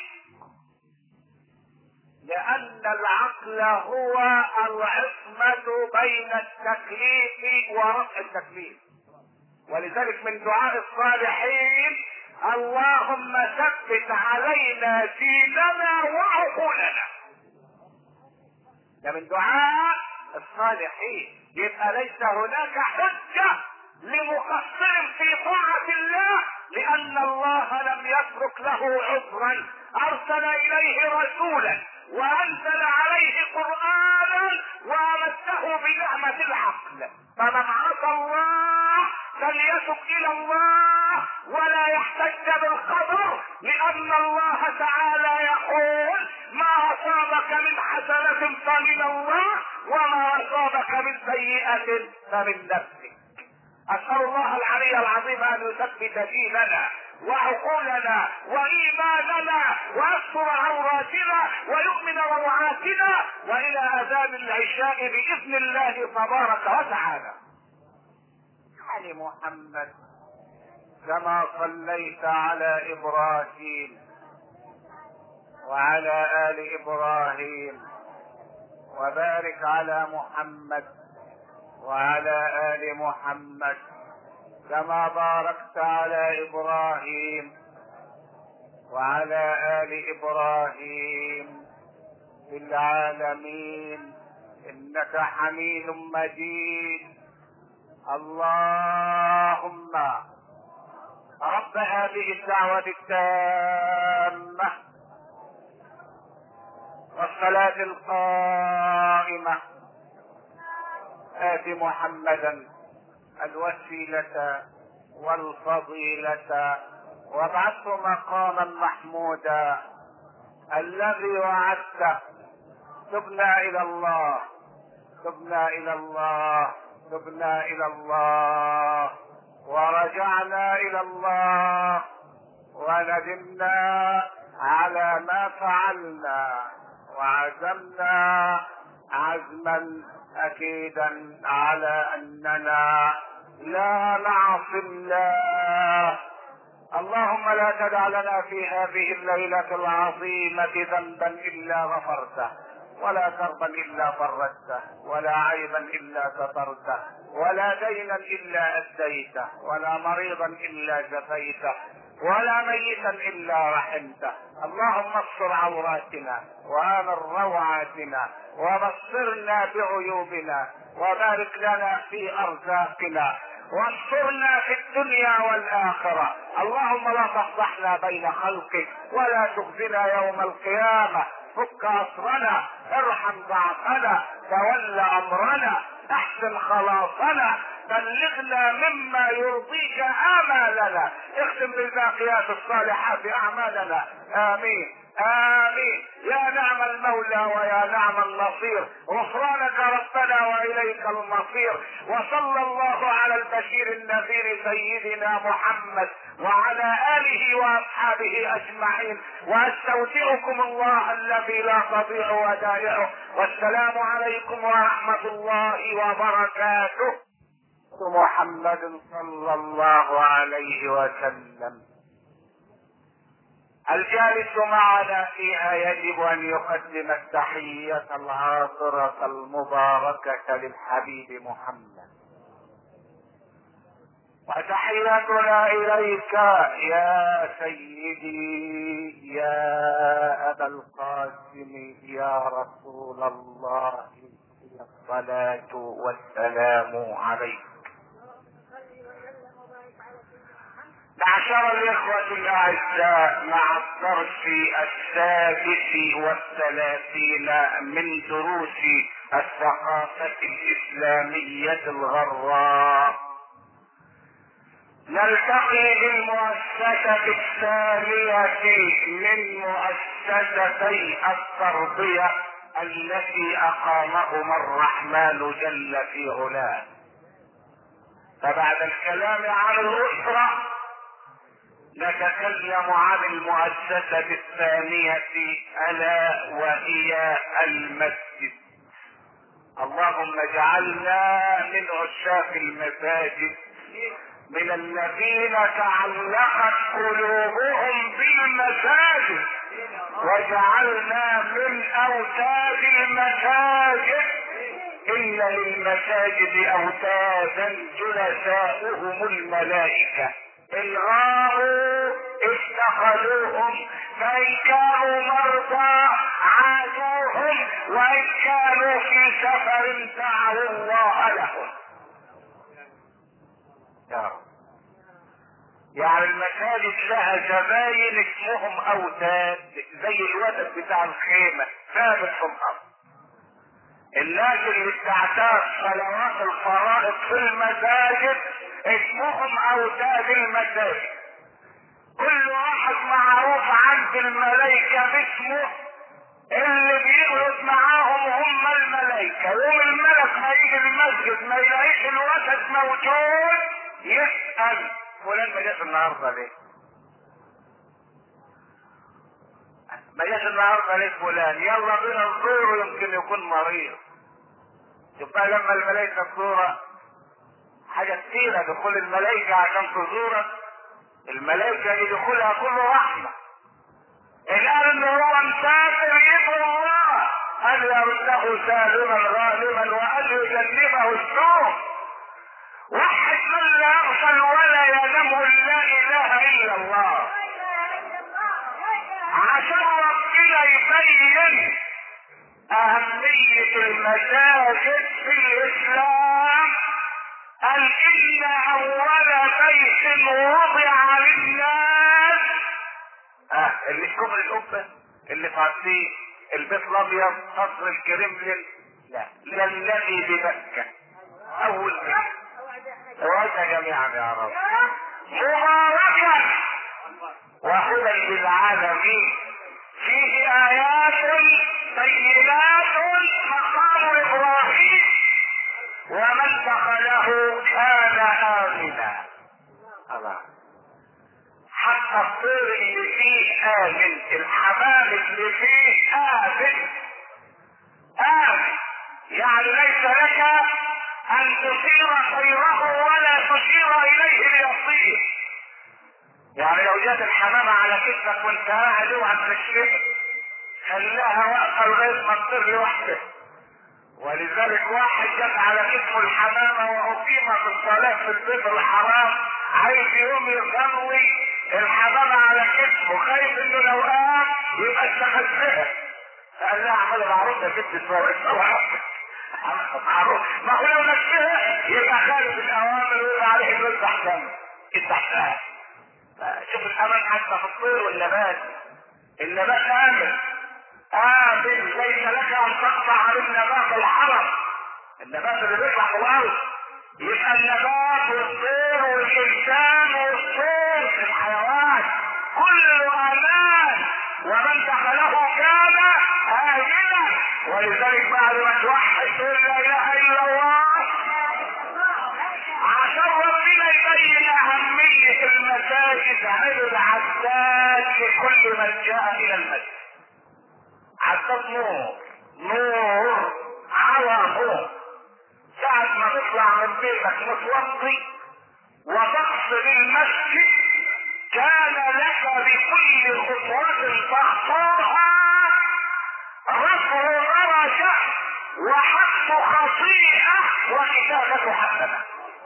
لأن العقل هو العصمة بين التكليف ورفع التكليف ولذلك من دعاء الصالحين اللهم ثبت علينا ديننا وعقولنا ده من دعاء الصالحين يبقى ليس هناك حجة لمقصر في طاعة الله لأن الله لم يترك له عذرا أرسل إليه رسولا وأنزل عليه قرآنا وأمده بنعمة العقل فمن عصى الله يتوب الى الله ولا يحتج بالقدر لان الله تعالى يقول ما اصابك من حسنة فمن الله وما اصابك من سيئة فمن نفسك اسأل الله العلي العظيم ان يثبت ديننا وعقولنا وايماننا ويستر عوراتنا ويؤمن روعاتنا والى اذان العشاء باذن الله تبارك وتعالى علي محمد كما صليت على ابراهيم وعلى ال ابراهيم وبارك على محمد وعلى ال محمد كما باركت على ابراهيم وعلى ال ابراهيم في العالمين انك حميد مجيد اللهم رب هذه الدعوة التامة والصلاة القائمة آت محمدا الوسيلة والفضيلة وابعثه مقاما محمودا الذي وعدته تبنا إلى الله تبنا إلى الله تبنا إلى الله ورجعنا إلى الله وندمنا على ما فعلنا وعزمنا عزما اكيدا على اننا لا نعصي الله اللهم لا تدع لنا في هذه الليلة العظيمة ذنبا الا غفرته ولا كربا الا فرجته ولا عيبا الا سترته ولا دينا الا اديته ولا مريضا الا شفيته ولا ميتا الا رحمته اللهم استر عوراتنا وامن روعاتنا وبصرنا بعيوبنا وبارك لنا في ارزاقنا واسترنا في الدنيا والاخره اللهم لا تفضحنا بين خلقك ولا تخزنا يوم القيامه فك اسرنا ارحم ضعفنا تول امرنا احسن خلاصنا بلغنا مما يرضيك امالنا اختم بالباقيات الصالحات اعمالنا امين امين يا نعم المولى ويا نعم النصير غفرانك ربنا واليك المصير وصلى الله على البشير النذير سيدنا محمد وعلى اله واصحابه اجمعين واستودعكم الله الذي لا تضيع ودائعه والسلام عليكم ورحمه الله وبركاته محمد صلى الله عليه وسلم الجالس معنا فيها يجب ان يقدم التحية العاطرة المباركة للحبيب محمد وتحياتنا اليك يا سيدي يا ابا القاسم يا رسول الله الصلاة والسلام عليك معشر الإخوة الأعزاء مع الدرس السادس والثلاثين من دروس الثقافة الإسلامية الغراء نلتقي بالمؤسسة الثانية من مؤسستي التربية التي أقامهما الرحمن جل في علاه فبعد الكلام عن الأسرة نتكلم عن المؤسسة الثانية ألا وهي المسجد اللهم اجعلنا من عشاق المساجد من الذين تعلقت قلوبهم بالمساجد وجعلنا من اوتاد المساجد ان للمساجد اوتادا جلساؤهم الملائكه الغاوا اتخذوهم فان كانوا مرضى عادوهم وان كانوا في سفر دعوا الله لهم يا رب يعني المساجد لها زباين اسمهم اوتاد زي الوتد بتاع الخيمة ثابت في الارض الناس اللي بتعتاد صلوات الفرائض في المساجد اسمهم اوداد المساجد كل واحد معروف عند الملائكة باسمه اللي بيغلط معاهم هم الملائكة يوم الملك ما يجي المسجد ما يلاقيش الوسط موجود يسأل فلان ما جاش النهارده ليه؟ ما جاش النهارده ليه فلان؟ يلا بينا نزوره يمكن يكون مريض. يبقى لما الملائكة تزورك حاجة كتيرة دخول الملائكة عشان تزورك الملائكة يدخلها كله رحمة. إن قال إن هو مسافر يدعو الله أن يرده سالما غانما وأن يجنبه السوء. واحد من لا يغفل ولا ينام لا اله الا الله عشان ربنا يبين اهمية المساجد في الاسلام قال ان اول بيت وضع للناس اه اللي في كفر القبة اللي فيه البيت الابيض قصر الكرملين لا للذي بمكة اول بيت وأنت جميعا يا رب مباركا وهدى للعالمين فيه آيات بينات مقام إبراهيم ومن دخله كان آمنا الله حتى الطير اللي فيه آمن الحمام اللي فيه آمن آمن يعني ليس لك ان تصير خيره ولا تشير اليه ليصير يعني لو جات الحمامة على كتفك وانت قاعد اوعى تمشيها خلاها واقفة لغاية ما تطير لوحدها ولذلك واحد جت على كتفه الحمامة وأقيمت الصلاة في البيت الحرام عايز يقوم يصلي الحمامة على كتفه خايف انه لو قام يبقى استخدمها قال لها اعمل معروف يا ست معروف ما هو لو نفسها يبقى خالف الاوامر ويبقى عليه انه يفتح دم يفتح دم شوف الامان حتى في الطير والنبات النبات امن امن ليس لك ان تقطع من نبات الحرم النبات اللي بيطلع في الارض يبقى النبات والطير والانسان والصوت الحيوان كله امان ومن دخله كان امنا ولذلك بعد ما توحد تقول لا اله الا الله عشان ربنا يبين اهمية المساجد عدد عداد لكل من جاء الى المسجد عداد نور نور على نور ساعة ما تطلع من بيتك متوضي وتقصد المسجد كان لك بكل خطوة تخطوها رفع درجة وحق خطيئة وكتابة حسنة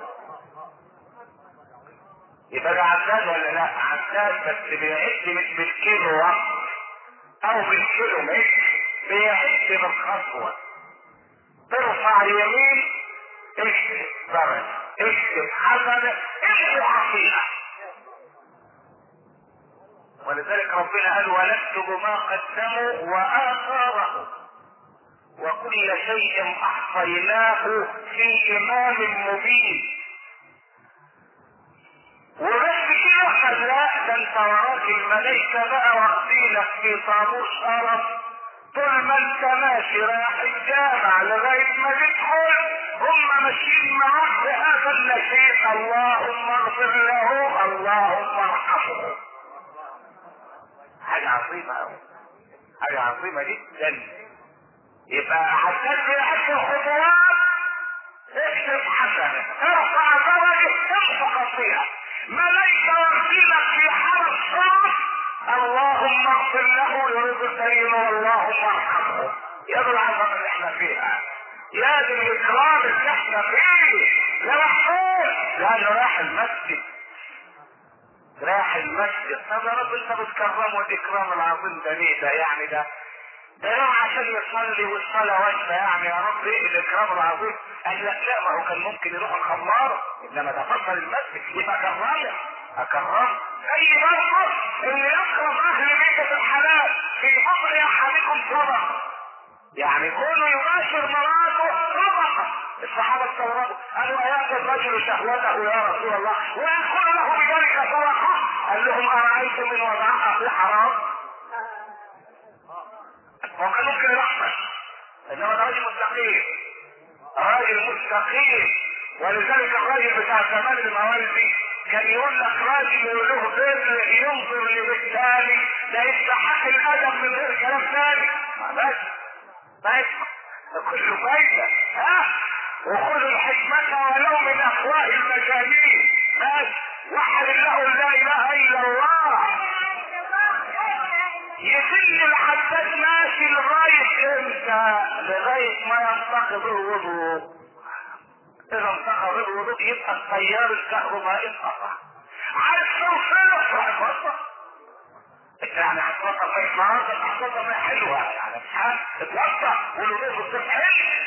يبقى ده عداد ولا لا عداد بس بيعد مش بالكيلو وقت او بالكيلو متر بيعد بالخطوة ترفع يمين اكتب درجة اكتب حسنة اكتب خطيئة ولذلك ربنا قال ونكتب ما قدموا واثاره وكل شيء احصيناه في امام مبين وبس كده خلاك ده انت وراك الملائكة بقى واخدينك في طابور شرف طول ما انت ماشي رايح الجامع لغاية ما تدخل هم ماشيين معاك بهذا النشيد اللهم اغفر له اللهم ارحمه حاجة عظيمة أوي حاجة عظيمة جدا يبقى عشان بيحط الخطوات اكتب حسنة ارفع درجة امسك خطيئة ملائكة واخدينك في حرم صوت اللهم اغفر له يرد الكريم واللهم ارحمه يا ذو العظمة اللي احنا فيها يا ذي الاكرام اللي احنا فيه يا محمود لا رايح المسجد راح المسجد طب يا رب انت بتكرمه الاكرام العظيم ده ليه ده يعني ده ده يوم عشان يصلي والصلاة واجبة يعني يا رب ايه الاكرام العظيم قال لك لا ما هو كان ممكن يروح الخمارة انما ده فصل المسجد يبقى كان رايح اكرم زي برضه اللي يكرم اهل بيته الحلال في فضل احدكم صدقه يعني كونه يباشر مراته شهوته رفقه الصحابه استغربوا قالوا اياتي الرجل شهوته يا رسول الله ويدخل له بذلك صدقه قال لهم ارايتم من وضعها في حرام هو كان ممكن يحصل انما ده راجل مستقيم راجل مستقيم ولذلك الراجل بتاع زمان الموالد دي كان يقول لك راجل له بر ينظر لبالتالي لا يستحق الادب من غير كلام ثاني بس بس كله فايده ها وخذوا الحكمة ولو من افواه المجانين بس وحد الله لا اله الا الله يسن الحداد ماشي لغاية امتى لغاية ما ينتقض الوضوء اذا انتقض الوضوء يبقى التيار الكهربائي انقطع عايز توصله هتوصل يعني هتوصل في مناطق هتوصل حلوة يعني مش عارف اتوصل والوضوء في الصبح حلو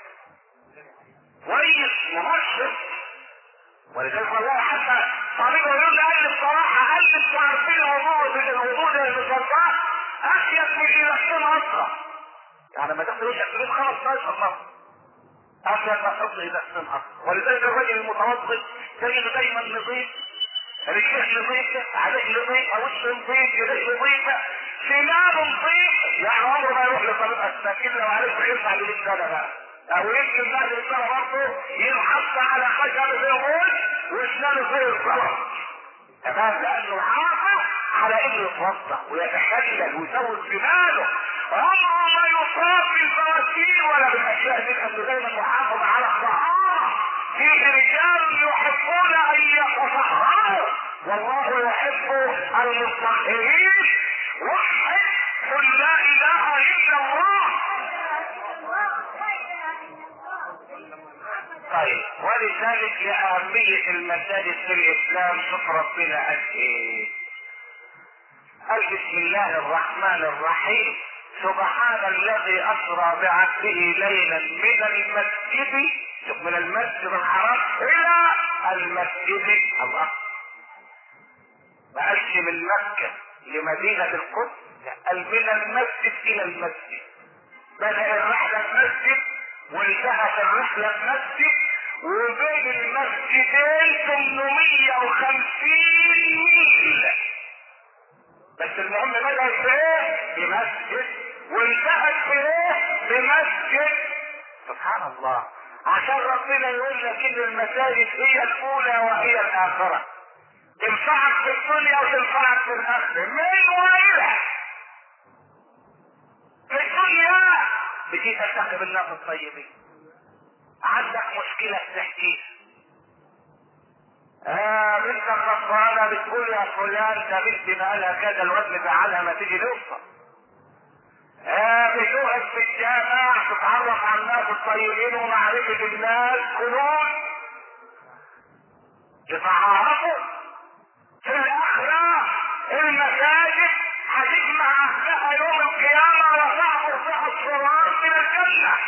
كويس ممشط ولذلك والله حتى طبيب يقول لي قال لي بصراحة قال لي انتوا عارفين الوضوء الوضوء ده المصدق اشيك من الى اصلا يعني لما تاخد وشك تجيب 15 مرة اشيك ما تحط الى اصلا ولذلك الراجل المتوسط تجد دايما نظيف رجليه نظيفة عليه نظيفة وشه نظيف يديه نظيفة سنانه نظيف يعني عمره ما يروح لطبيب اسنان الا وعليه يرفع له سنة بقى او يمكن بعد السنة برضه ينحط على خشب زي موت واسنانه زي الصلاة تمام لانه حافظ على انه يتوضا ويتخلل ويزود جماله عمره ما يصاب بالبواسير ولا بالاشياء دي لانه دايما محافظ على الطهارة فيه رجال يحبون ان يتطهروا والله يحب المطهرين وحد قل لا اله الا الله طيب ولذلك لأهمية المساجد في الإسلام شوف ربنا قال إيه؟ قال بسم الله الرحمن الرحيم سبحان الذي أسرى بعبده ليلا من المسجد شوف من المسجد الحرام إلى المسجد الأقصى ما قالش من مكة لمدينة القدس قال من المسجد إلى المسجد بدأ الرحلة المسجد وانتهت الرحلة المسجد وبين المسجدين 850 ميل بس المهم بدأت بايه؟ بمسجد وانتهت بايه؟ بمسجد سبحان الله عشان ربنا يقول لك ان المساجد هي الاولى وهي الاخرة تنفعك في الدنيا وتنفعك في الاخرة من وإلى في الدنيا بتيجي تلتقي بالناس الطيبين عندك مشكلة تحكي آه بنت غضبانة بتقول يا فلان ده بنتي بقالها كذا الواد مزعلها ما تيجي نوصل آه بتقعد في الجامع تتعرف على الناس الطيبين ومعرفة الناس كلهم يتعرفوا في الآخرة المساجد هتجمع أهلها يوم القيامة وتعبر فيها الصراط من الجنة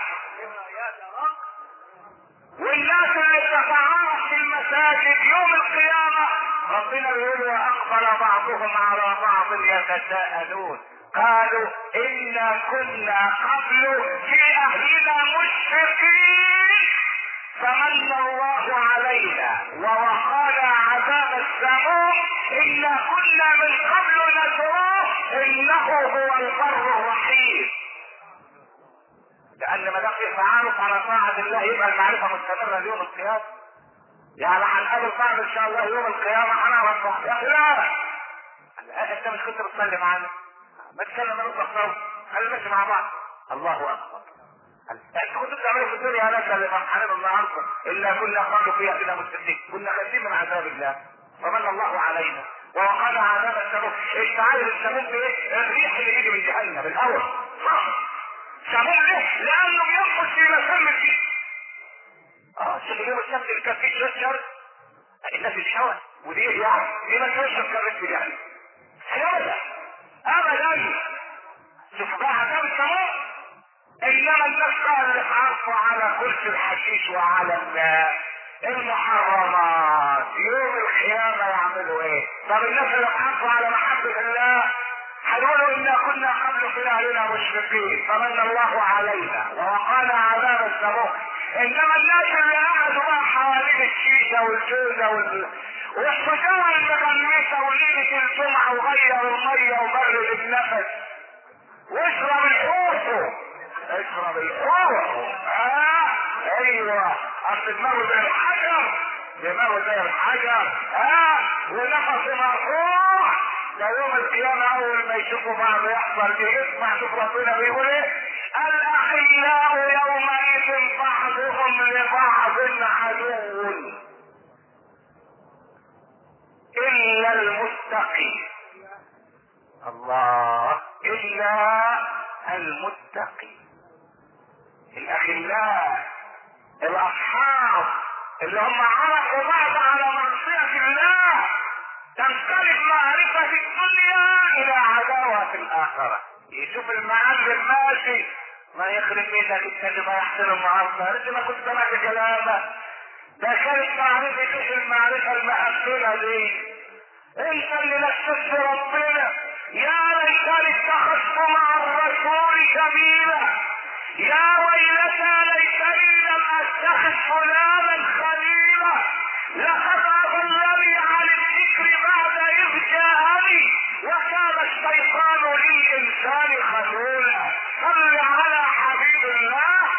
والناس اللي بتتعارف في المساجد يوم القيامة ربنا يقول وأقبل بعضهم على بعض يتساءلون قالوا إنا كنا قبل في أهلنا مشفقين فمن الله علينا ووقانا عذاب السموم إنا كنا من قبل ندعوه إنه هو البر الرحيم لأن ما دام في تعارف على طاعة الله يبقى المعرفة مستمرة ليوم القيامة يعني هنقابل بعض إن شاء الله يوم القيامة هنعرف بعض يا أخي لا أنت مش كنت بتصلي معانا ما تكلم نطلع صوت خلينا نمشي مع بعض الله أكبر انت كنت بتعملوا في الدنيا ناس اللي فرحانين النهارده الا كنا قالوا فيها كده مستفيد كنا خايفين من عذاب الله فمن الله علينا ووقانا عذاب السموم انت عارف السموم ايه؟ الريح اللي بيجي من جهنم الاول صح سموم ليه؟ لانه بينقص في مسام فيه اه شوف اليوم الشمس اللي كان فيه شجر الناس الشوى ودي يعني دي ما كانش كررت يعني ابدا ابدا شوف بقى عذاب السموم انما الناس اللي حرصوا على كرسي الحشيش وعلى المحرمات يوم القيامة يعملوا ايه طب الناس اللي حرصوا على محبة الله هنقولوا انا كنا قبل في اهلنا مشركين فمن الله علينا ووقانا عذاب السموم انما الناس اللي قعدوا بقى حوالين الشيشه والجوزه وال... والشجاعة المغمسة وليلة الجمعة وغير المية وبرد النفس واشرب الحوت اشرب الحوت اه ايوه اصل دماغه زي الحجر دماغه زي الحجر اه ونفسه مرفوع ده يوم القيامة أول ما يشوفوا بعض يحصل إيه؟ اسمع شوف ربنا بيقول إيه؟ الأخلاء يومئذ بعضهم لبعض عدو إلا المتقين الله إلا المتقين الأخلاء الأصحاب اللي هم عرفوا بعض على معصية الله تنقلب معرفة في الدنيا إلى عداوة في الآخرة يشوف المعلم ماشي ما يخرب بيتك انت ما يحسن المعرفة انت ما كنت سمعت كلامه ده كانت معرفة ايش المعرفة المقفلة دي انت اللي نفذت ربنا يا ليتني اتخذت مع الرسول سبيلا يا ويلتى ليتني لم اتخذ فلانا خليلا لقد اضلني عن الذكر بعد اذ جاءني وكان الشيطان للانسان خذولا صل على حبيب الله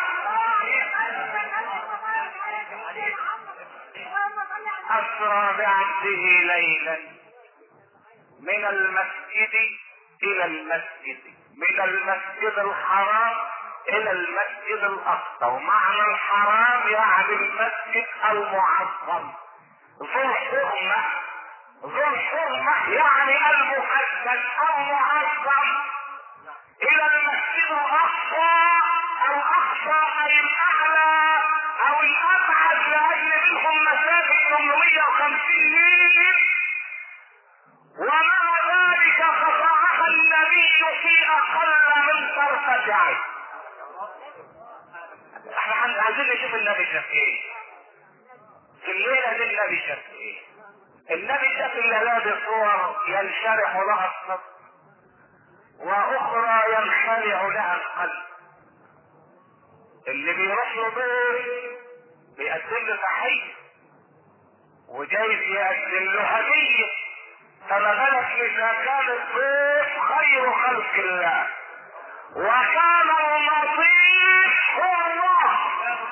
اسرى بعبده ليلا من المسجد الى المسجد من المسجد الحرام الى المسجد الاقصى ومعنى الحرام يعني المسجد المعظم ذو الحرمة ذو الحرمة يعني المقدس المعظم الى المسجد الاقصى الاقصى اي الاعلى او الابعد لان منهم مسافة 850 ميل ومع ذلك قطعها النبي في اقل من طرفة عين احنا عايزين نشوف النبي شاف ايه في الليلة دي النبي شاف ايه النبي شاف الليلة دي صور ينشرح لها الصدر واخرى ينخلع لها القلب اللي بيروح له ضيف بيقدم له تحية وجايز يقدم له هدية فما بالك اذا كان الضيف خير خلق الله وكان المضيف هو الله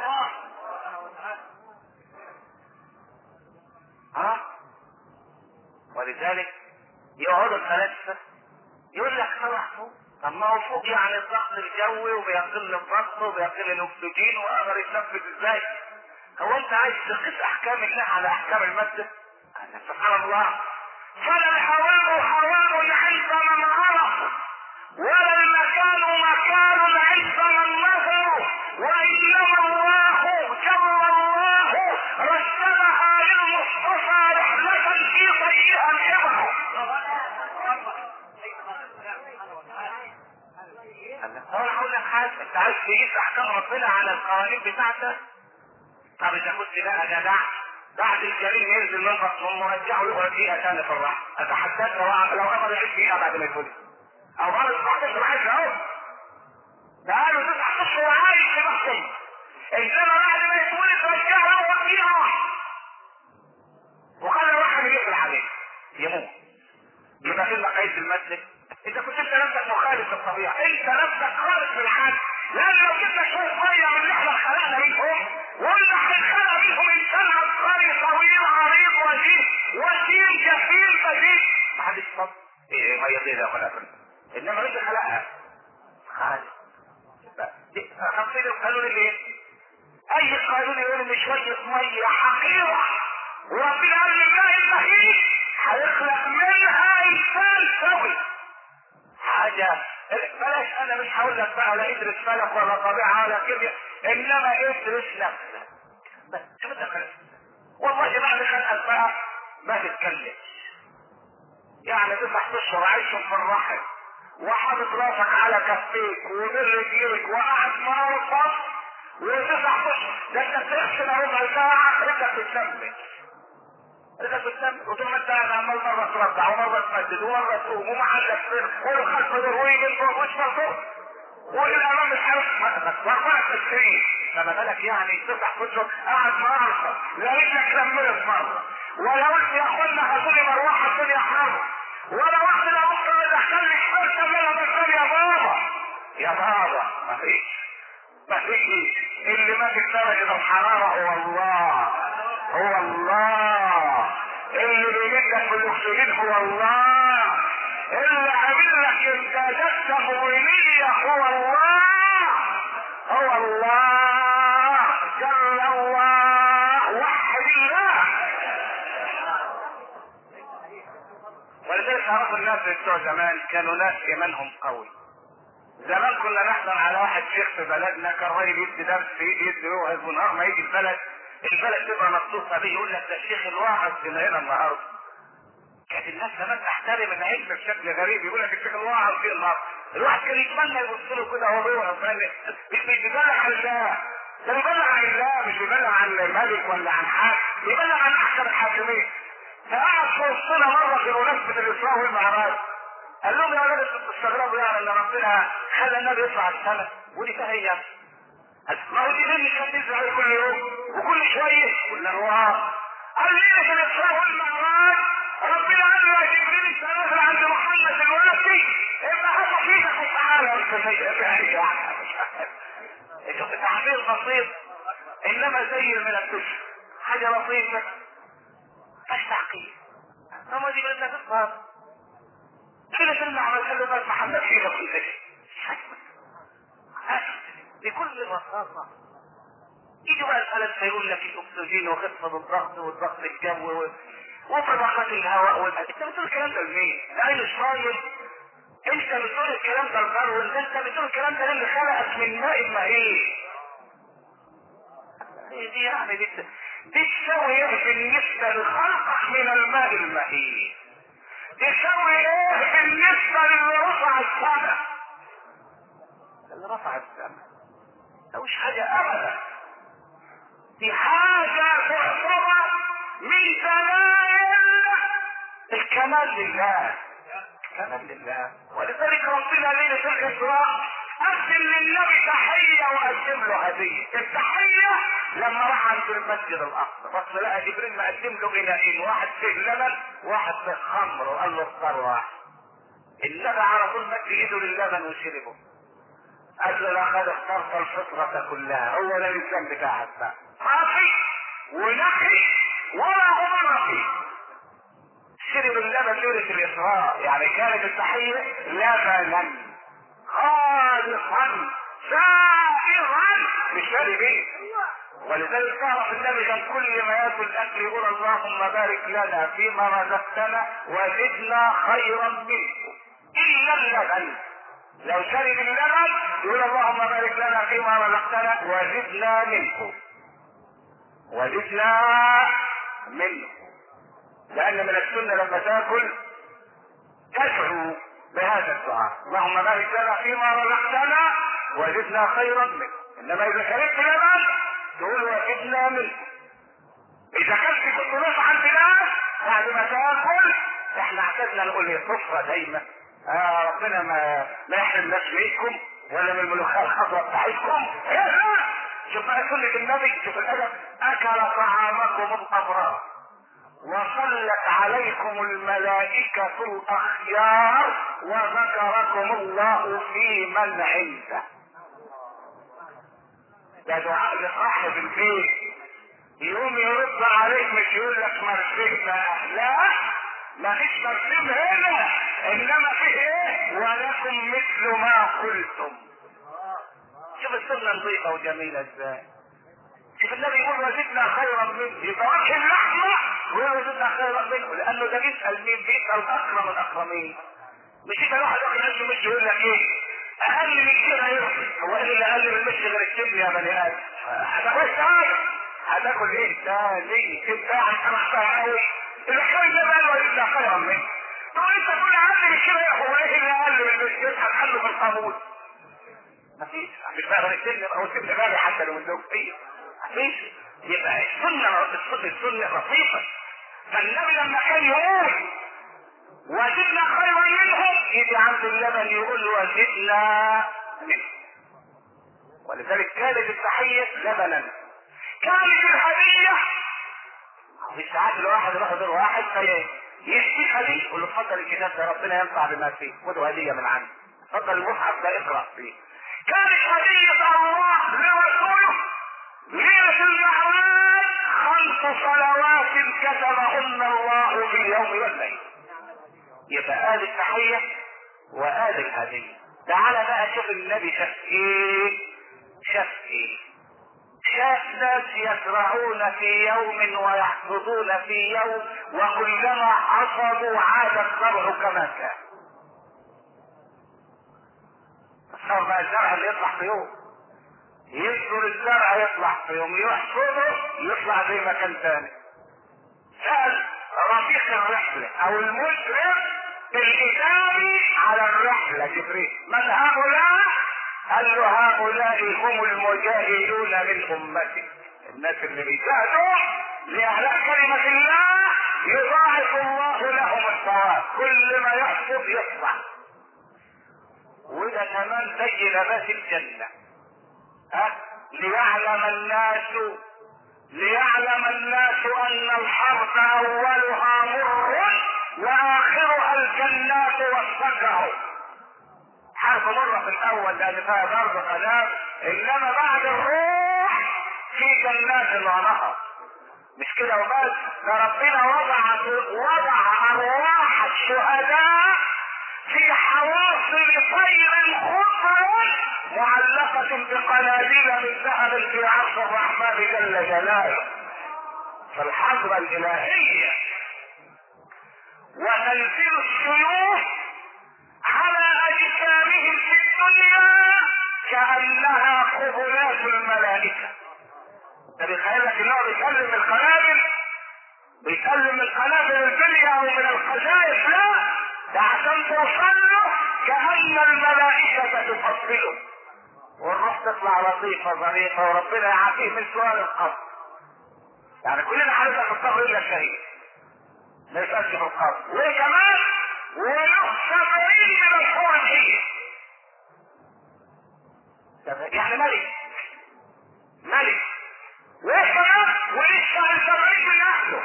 ها ولذلك يقعد الفلاسفه يقول لك طلع فوق طب ما هو فوق يعني الضغط الجوي وبيقل الضغط وبيقل الاكسجين وقدر يتنفس ازاي هو انت عايز تقيس احكام الله على احكام الماده سبحان الله فلا الحوام حوام عند من عرف ولا المكان مكان عند من نظر وانما الله جل الله رتبها للمصطفى رحلة في طيها الحبر هو انا هقول لك حاجه انت عايز تقيس احكام ربنا على القوانين بتاعتك طب اذا كنت بقى جدع بعد الجريم ينزل من بطنه ورجعه يقعد دقيقه ثانيه في الراحه اتحداك لو لو امر يعيش دقيقه بعد ما يتولد او بعد 17 عايش اهو بقاله تسع اشهر عايش في بطنه انما بعد ما يتولد رجعه يقعد دقيقه واحده وخلى واحد يقفل عليه يموت يبقى فين بقيه المسجد انت كنت انت نفسك مخالف للطبيعه انت نفسك خالف في الحد لان لو جبنا شويه ميه من اللي احنا خلقنا منهم وقلنا هنخلق منهم انسان عبقري طويل عريض وجيه وسيم جحيم بديل ما حدش صد ايه ميه دي يا خلق انما انت خلقها خالق خمسين القانون اللي ايه اي قانون يقول ان شويه ميه حقيره وربنا قال لله المهيب هيخلق منها انسان سوي حاجة بلاش انا مش هقول لك بقى لا ادرس فلك ولا طبيعة ولا كيمياء انما ادرس نفسك بس شوف انت خلق والله بعد خلقك بقى ما تتكلم يعني تسع اشهر عايشهم في الرحم وحاطط راسك على كفيك وبين رجليك وقاعد مرفض وتسع اشهر ده انت بتغسل ربع ساعة رجلك تتلمس اذا بتنام وطول ما انت قاعد عمال مره تربع ومره تمدد ومره تقوم ومحلك فين والخلف دروي من فوق وش فوق والامام مش عارف بس واربعه تشريع فما بالك يعني تفتح كتب قاعد مرارة لا رجلك كملت مره ولا قلت يا اخوانا هاتولي مروحه الدنيا حر ولا واحد لو بكره يدخل لي حته منها بس يا بابا يا بابا ما فيش ما فيش اللي ماسك درجه الحراره هو الله هو الله اللي بيمدك بالاكسجين هو الله اللي عامل لك امدادات تموينيه هو الله هو الله جل الله وحد الله ولذلك عرفوا الناس بتوع زمان كانوا ناس ايمانهم قوي زمان كنا نحضر على واحد شيخ في بلدنا كان راجل يدي درس في ايدي يدي موعظ ونهار ما يجي البلد البلد تبقى مخصوصه بيه يقول لك ده الشيخ الواعظ اللي هنا النهارده كانت الناس زمان تحترم العلم بشكل غريب يقول لك الشيخ الواعظ في النهارده الواحد كان يتمنى يبص له كده وهو بيوعظ مش بيبلغ عن الله ده بيبلغ عن الله مش بيبلغ عن ملك ولا عن حاكم بيبلغ عن احسن الحاكمين فقعد في وسطنا مره في مناسبه الاسراء والمعراج قال لهم يا ولد انتوا بتستغربوا يعني ان ربنا خلى النبي يطلع السماء ودي فهي ما هو دي مش هتنزل عليه كل يوم وكل شويه قلنا له اه قال لي في الاسراء والمعراج ربنا قال له يا جبريل انت نازل عند محمد دلوقتي ابقى هات فيك وتعالى انت زي شوف تعبير بسيط انما زي من الكشف حاجه لطيفه مش تعقيد اما دي بدنا تفهم كده سمع عمل قال له بس محمد فيك كل شيء بكل بساطة يجي بقى الفلك فيقول لك الاكسجين وخفض الضغط والضغط الجوي وطبقات الهواء والماء انت بتقول الكلام ده لمين؟ لا مش راجل انت بتقول الكلام ده لداروين انت بتقول الكلام ده اللي خلقك من ماء مهين دي يعني دي دي تساوي ايه بالنسبة لخلقك من الماء المهين تساوي ايه بالنسبة للي رفع السماء اللي رفع السماء ده مش حاجة ابدا دي حاجة تعتبر من دلائل الكمال لله كمال لله ولذلك ربنا ليلة الإسراء قدم للنبي تحية وقدم له هدية التحية لما راح عند المسجد الأقصى بس لقى جبريل مقدم له إناءين واحد فيه لبن واحد فيه خمر وقال له اختار واحد النبي على طول مد ايده للبن وشربه قال له لقد اخترت الفطرة كلها هو ده الإنسان بتاعك بقى صافي ونقي ولا غبار فيه شرب اللبن ليلة الإسراء يعني كانت التحية لبنا خالصا سائغا مش فارق ايه ولذلك تعرف النبي كان كل ما ياكل اكل يقول اللهم بارك لنا فيما رزقتنا وزدنا خيرا منه الا اللبن لو شرب اللبن يقول اللهم بارك لنا فيما رزقتنا وزدنا منه وزدنا منه لان من السنه لما تاكل تدعو بهذا الدعاء اللهم بارك لنا فيما رزقتنا وزدنا خيرا منه انما اذا شربت لبن تقول وزدنا منه اذا كنت كنت نص عند ناس بعد ما تاكل احنا اعتدنا نقول هي صفرة دايما آه ربنا ما ما يحرمناش منكم ولا من الملوخيه الخضراء بتاعتكم شوف بقى سنة النبي شوف الادب اكل طعامكم الابرار وصلت عليكم الملائكة الأخيار وذكركم الله في من عنده ده دعاء لصاحب البيت يقوم يرد عليك مش يقول لك مرسمنا لا ما فيش مرسم هنا انما في ايه ولكم مثل ما قلتم شوف السنة نظيفة وجميلة ازاي شوف النبي يقول وزدنا خيرا منه يبقى وجه اللحمة ويقول وزدنا خيرا منه لانه ده بيسأل مين بيسأل اكرم الاكرمين مش يبقى واحد واخد قلبه مش يقول لك ايه اقل من كده يرضي هو ايه اللي اقل من المشي غير الكبد يا بني ادم هتاكل تاني هتاكل ايه تاني انت قاعد سمحتها قوي الحكايه ده بقى وزدنا خيرا منه تقول انت تقول اقل من كده هو ايه اللي اقل من المشي هتحله في القاموس مفيش مش بقى غير السن او سيب غالي حتى لو متزوج فيه مفيش يبقى السنة السنة السنة لطيفة فالنبي لما كان يقول وجدنا خيرا منهم يجي عند اللبن يقول وجدنا منه ولذلك كانت التحية لبنا كانت الهدية في ساعات الواحد يروح يدور واحد يشتي هدية يقول له اتفضل الكتاب ده ربنا ينفع بما فيه خده هدية من عندي اتفضل المصحف ده اقرا فيه كانت هدية الله لرسوله ليلة المعراج خمس صلوات كتبهن الله في اليوم والليل يبقى آل التحية وآل الهدية تعالى بقى شوف النبي شاف ايه شاف ايه شاف ناس يزرعون في يوم ويحصدون في يوم وكلما حصدوا عاد الزرع كما كان صار بقى الزرع اللي يطلع في يوم يصدر الزرع يطلع في يوم يحصده يطلع زي ما كان تاني سأل رفيق الرحلة او المشرف الإداري على الرحلة جبريل من هؤلاء قال له هؤلاء هم المجاهدون من أمتك الناس اللي بيجاهدوا لإعلاء كلمة الله يضاعف الله لهم الثواب كل ما يحصد يطلع وده كمان زي نبات الجنة أه؟ ليعلم الناس ليعلم الناس أن الحرب أولها مر وآخرها الجنات والسكر حرب مرة في الأول لأن فيها ضرب قناة إنما بعد الروح في جنات ونهر مش كده وبس ده ربنا وضع وضع أرواح الشهداء في حواصل طير خضر معلقة بقناديل من ذهب في عرش الرحمن جل جلاله فالحضرة الإلهية وتنزيل السيوف على أجسامهم في الدنيا كأنها قبلات الملائكة ده بيخيلك ان هو بيسلم القنابل بيسلم القنابل الدنيا او من الخزائف لا ده عشان توصل له كأن الملائكة تفصله والروح تطلع لطيفة ظريفة وربنا يعافيه من سؤال القبر يعني كلنا هنبقى في القبر الا الشهيد ما يسألش في القبر وكمان وله سبعين من الحور الحية يعني ملك ملك وكمان ولسه سبعين من اهله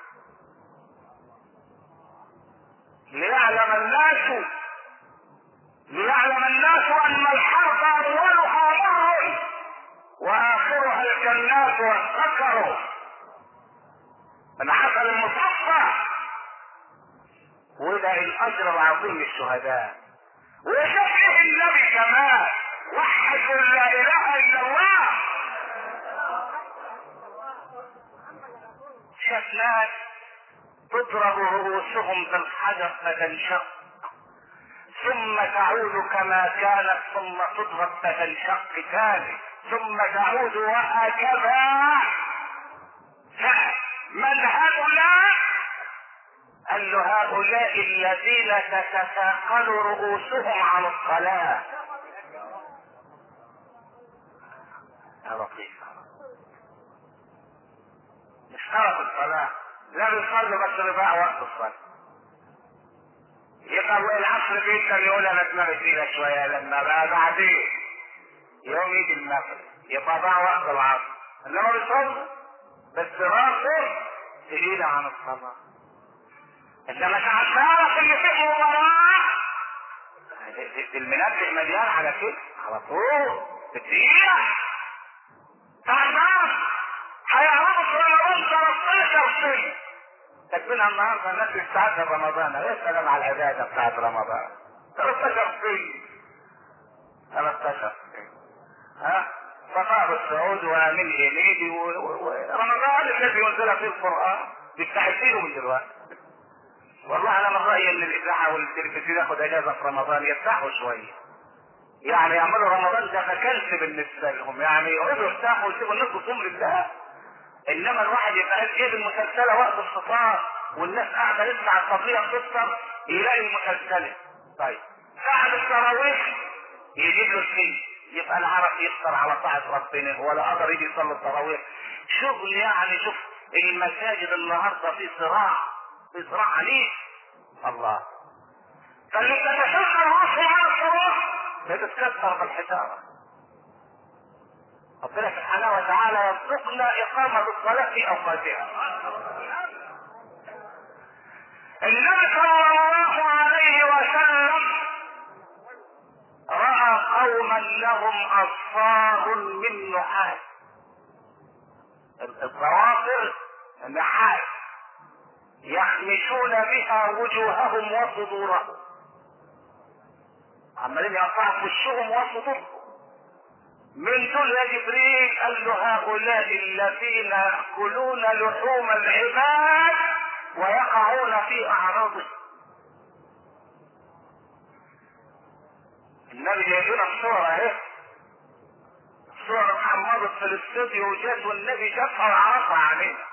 ليعلم الناس ليعلم الناس ان الحرب اولها مر واخرها الجنات والسكر من حصل المصفى وده الاجر العظيم للشهداء وشكله النبي كمان وحد لا اله الا الله شاف ناس تضرب رؤوسهم في الحجر فتنشق ثم تعود كما كانت ثم تضرب فتنشق ثاني ثم تعود وهكذا من هؤلاء قال له هؤلاء الذين تتثاقل رؤوسهم عن الصلاة يا لطيف مش ترك الصلاة لا بيصلوا بس بيضيع وقت الصلاة يبقى العصر جدا يقول انا دماغي تقيلة شوية لما بقى بعدين يوم يجي المغرب يبقى ضاع وقت العصر انما بيصلوا بس راسه تقيلة عن الصلاة انما ساعة ما يعرف ان فيه مباراة المنبه مليان على كده على طول تقيلة ساعة ما هيعرفوا في رمضان 13 سنة تكفينا النهارده الناس بتستعد رمضان يا سلام على العبادة بتاعت رمضان 13 سنة 13 سنة ها فقار السعود وامين هنيدي ورمضان الذي ينزل فيه القرآن بيستعدينه من دلوقتي والله انا من رايي ان الاذاعه والتلفزيون ياخد اجازه في رمضان يفتحوا شويه يعني يعملوا رمضان ده فكلس بالنسبه لهم يعني يقعدوا يفتحوا ويسيبوا الناس تصوم لله انما الواحد يبقى قاعد جايب المسلسله وقت الفطار والناس قاعده تسمع القضيه بتفطر يلاقي المسلسله طيب بعد التراويح يجيب له الشيء يبقى لا عرف يفطر على طاعه ربنا ولا قدر يجي يصلي التراويح شغل يعني شوف المساجد النهارده في صراع في صراع عنيف الله فاللي تتشغل راسه على الصلاة بتتكسر بالحجارة ربنا سبحانه وتعالى يرزقنا إقامة الصلاة في أوقاتها النبي صلى الله عليه وسلم رأى قوما لهم أصفار من نحاس الضوافر نحاس يخمشون بها وجوههم وصدورهم عمالين يقطعوا في وشهم وصدورهم من دول يا جبريل قال له هؤلاء الذين يأكلون لحوم العباد ويقعون في أعراضهم النبي جايب لنا الصورة اهي الصورة اتحمضت في الاستوديو وجات والنبي شافها وعرفها علينا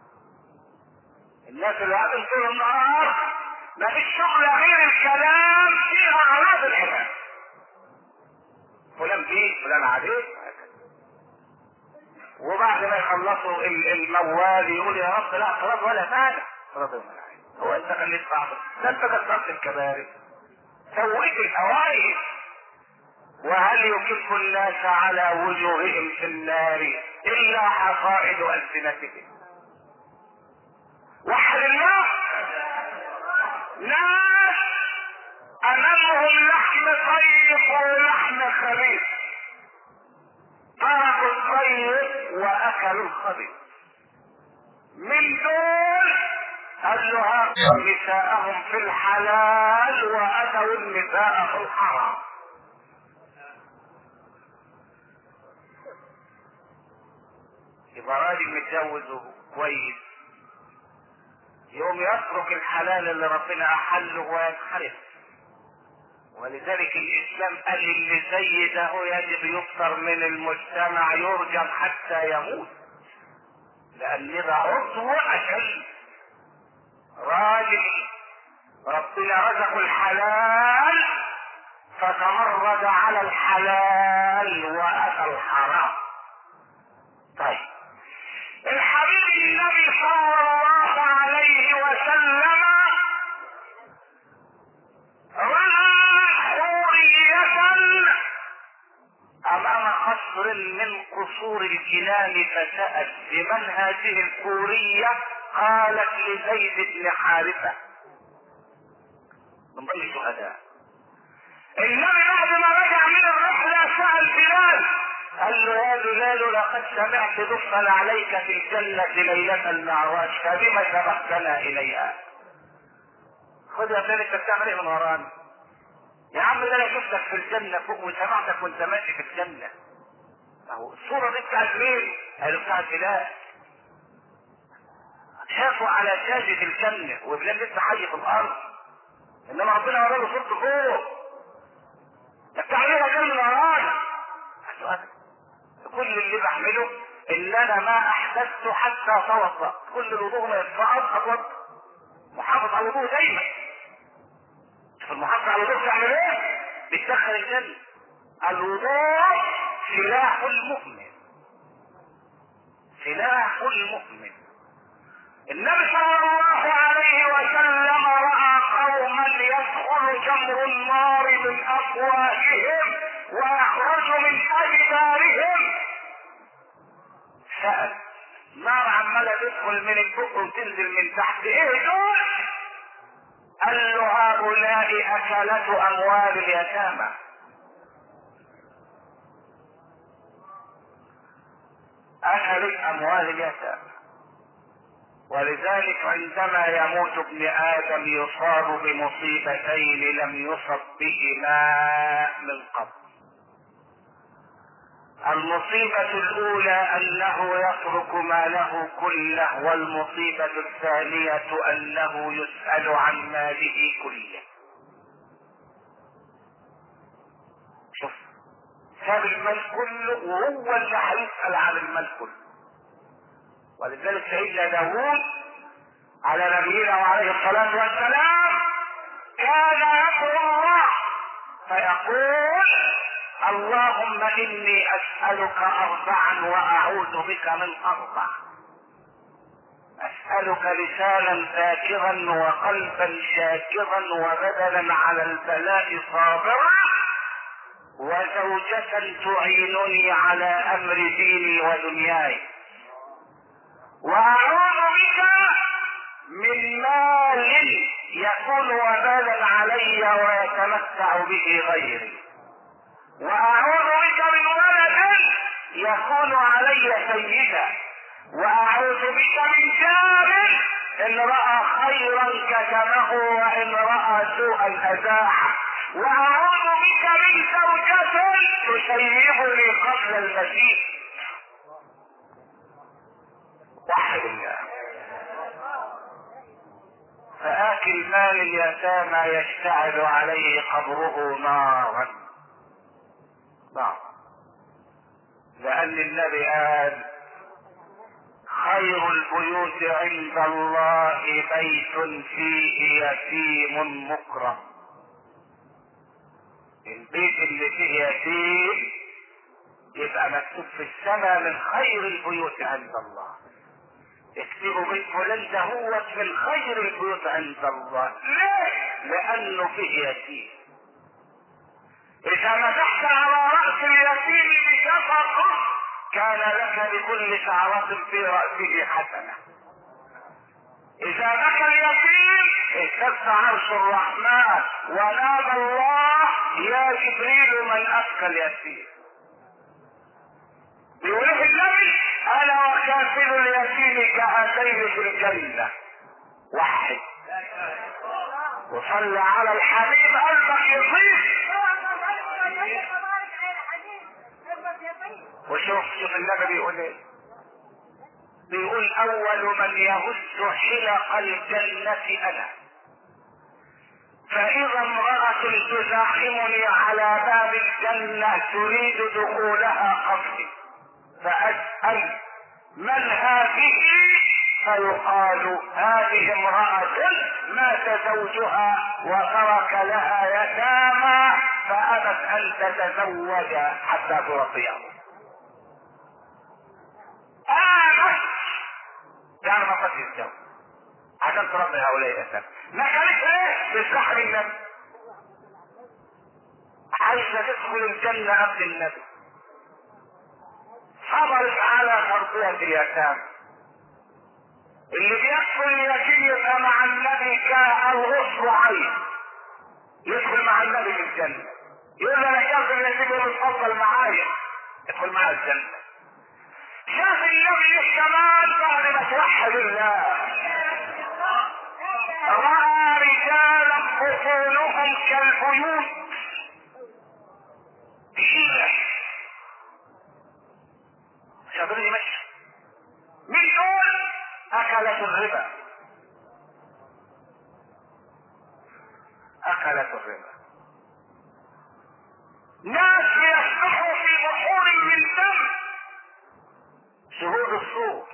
الناس اللي قاعدين طول النهار ما فيش شغل غير الكلام في اعراض العباد فلان بيه فلان عليه وبعد ما يخلصوا الموال يقول يا رب لا خلاص ولا مانع خلاص هو انت خليت صعب ده انت كسرت الكباري سويت الحوائج وهل يكف الناس على وجوههم في النار الا حصائد السنتهم وحد الله ناس امامهم لحم طيب ولحم خبيث تركوا الطيب واكلوا الخبيث من دول قالوا نساءهم في الحلال واتوا النساء في الحرام يبقى راجل متجوز كويس يوم يترك الحلال اللي ربنا احله وينحرف ولذلك الاسلام قال اللي زي ده يجب يكثر من المجتمع يرجم حتى يموت لان ده عضو اشد راجل ربنا رزقه الحلال فتمرد على الحلال واتى الحرام طيب الحبيب النبي صلى الله عليه وسلم رأى حورية أمام قصر من قصور الجنان فسأل لمن هذه الحورية قالت لزيد بن حارثة من ضمن الشهداء النبي بعد ما رجع من الرحلة سأل بلال قال له يا بلال لقد سمعت دخل عليك في الجنة ليلة المعراج فبما سبقتنا إليها خد يا بلال انت بتعمل ايه من ورانا يا عم ده انا شفتك في الجنة فوق وسمعتك وانت ماشي في الجنة اهو الصورة دي بتاعت مين؟ قالوا بتاعت بلال شافوا على شاشة الجنة وبلال لسه حي في الأرض إنما ربنا وراله صورته فوق ده بتاع ايه ده من ورانا سؤال كل اللي بعمله ان انا ما احدثت حتى توضا كل الوضوء ما يتفعل اتوضا محافظ على الوضوء دايما شوف المحافظ على الوضوء بتعمل ايه بتدخل الجنة الوضوء سلاح المؤمن سلاح المؤمن النبي صلى الله عليه وسلم راى قوما يدخل جمر النار من افواههم ويخرج من ادبارهم سأل نار عمالة تدخل من البق وتنزل من تحت ايه دول قال له هؤلاء اكلة اموال اليتامى اكلت اموال اليتامى ولذلك عندما يموت ابن ادم يصاب بمصيبتين لم يصب بهما من قبل المصيبة الأولى أنه يترك ماله كله والمصيبة الثانية أنه يسأل عن ماله كله شوف ساب المال كله وهو اللي هيسأل عن المال كله ولذلك سيدنا داوود على نبينا وعليه الصلاة والسلام كان يدعو الله فيقول اللهم اني اسألك اربعا واعوذ بك من اربع اسألك لسانا ذاكرا وقلبا شاكرا وبدنا على البلاء صابرا وزوجة تعينني على امر ديني ودنياي واعوذ بك من مال يكون وبالا علي ويتمتع به غيري واعوذ بك من ولد يكون علي سيدا واعوذ بك من جار ان راى خيرا كتمه وان راى سوءا اذاعه واعوذ بك من زوجة تسيبني قبل المسيح وحد الله فآكل مال اليتامى يشتعل عليه قبره نارا نار لأن النبي قال خير البيوت عند الله بيت فيه يتيم مكرم البيت اللي فيه يتيم يبقى مكتوب في السماء من خير البيوت عند الله اكتبوا بيت فلان ده هو من خير البيوت عند الله ليه؟ لانه فيه يتيم اذا مسحت على راس اليتيم بشفقه كان لك بكل شعرة في رأسه حسنة إذا بكى اليتيم اهتز عرش الرحمن ونادى الله يا جبريل من أبكى اليتيم بيقول النبي أنا وكافل اليتيم كهاتين في الجنة وحد وصلى على الحبيب قلبك يطيب وشوف شوف النبي بيقول ايه بيقول اول من يهز حلق الجنة انا فاذا امرأة تزاحمني على باب الجنة تريد دخولها قصدي فاسأل من هذه فيقال هذه امرأة مات زوجها وترك لها يتامى فأبت أن تتزوج حتى ترضيه آمت يعني ما قد الزوج عشان تربي هؤلاء الأسف ما كانت ايه بالسحر النبي عايزة تدخل الجنة قبل النبي صبرت على تربية اليتامى اللي بيدخل اليتيم يبقى مع النبي كالغصب عين يدخل مع النبي في الجنة يقول له انا شايف اليتيم يقول اتفضل معايا ادخل معايا الجنة شاف النبي الشمال بعد ما توحد الله رأى رجالا بطونهم كالبيوت بشيلة شاطرين يمشي من دول أكلت الربا أكلت الربا ناس يسبحوا في بحور من دم شهود الصور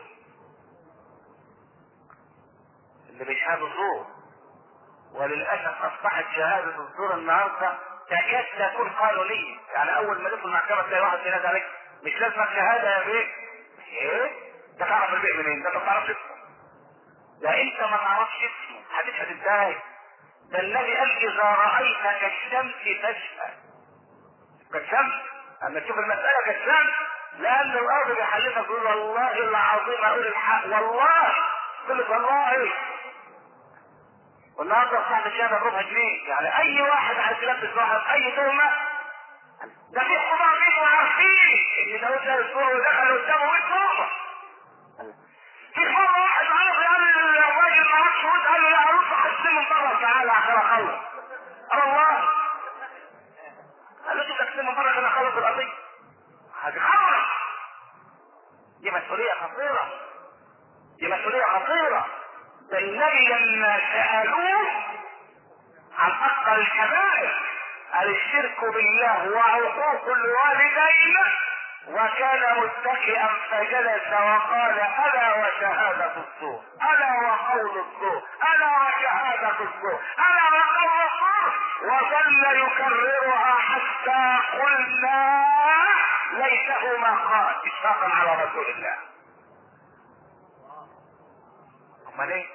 اللي بيشهدوا صور وللأسف أصبحت شهادة الصور النهاردة تكاد تكون قانونية يعني أول ما تدخل المحكمة تلاقي واحد بينادي عليك مش لازمك شهادة يا بيه ايه؟ انت تعرف البيع منين؟ ده انت ما تعرفش اسمه. لا انت ما تعرفش اسمه، هتشهد ازاي؟ ده النبي قال اذا رايت كالشمس فاشهد. كالشمس اما تشوف المسألة كالشمس لأن الأرض بيحلفك يقول والله العظيم أقول الحق والله كل والله والنهارده صاحب الشهادة بربع جنيه يعني أي واحد عايز يلبس واحد أي تهمة ده في خبراء منه عارفين ان داود ده الصورة ودخل قدامه 100 تهمة في مرة واحد عرف قال الراجل ما عرفش يرد قال له لا اروح احسن من بره تعالى عشان اخلص قال الله قال له جيب لك من بره عشان اخلص القضية هتخلص دي مسؤولية خطيرة دي مسؤولية خطيرة ده النبي لما سألوه عن أقل الكبائر قال الشرك بالله وعقوق الوالدين وكان متكئا فجلس وقال الا وشهادة الزور الا وقول الزور الا وشهادة الزور الا وقول الزور وظل يكررها حتى قلنا ليته ما قال اشفاقا على رسول الله امال ايه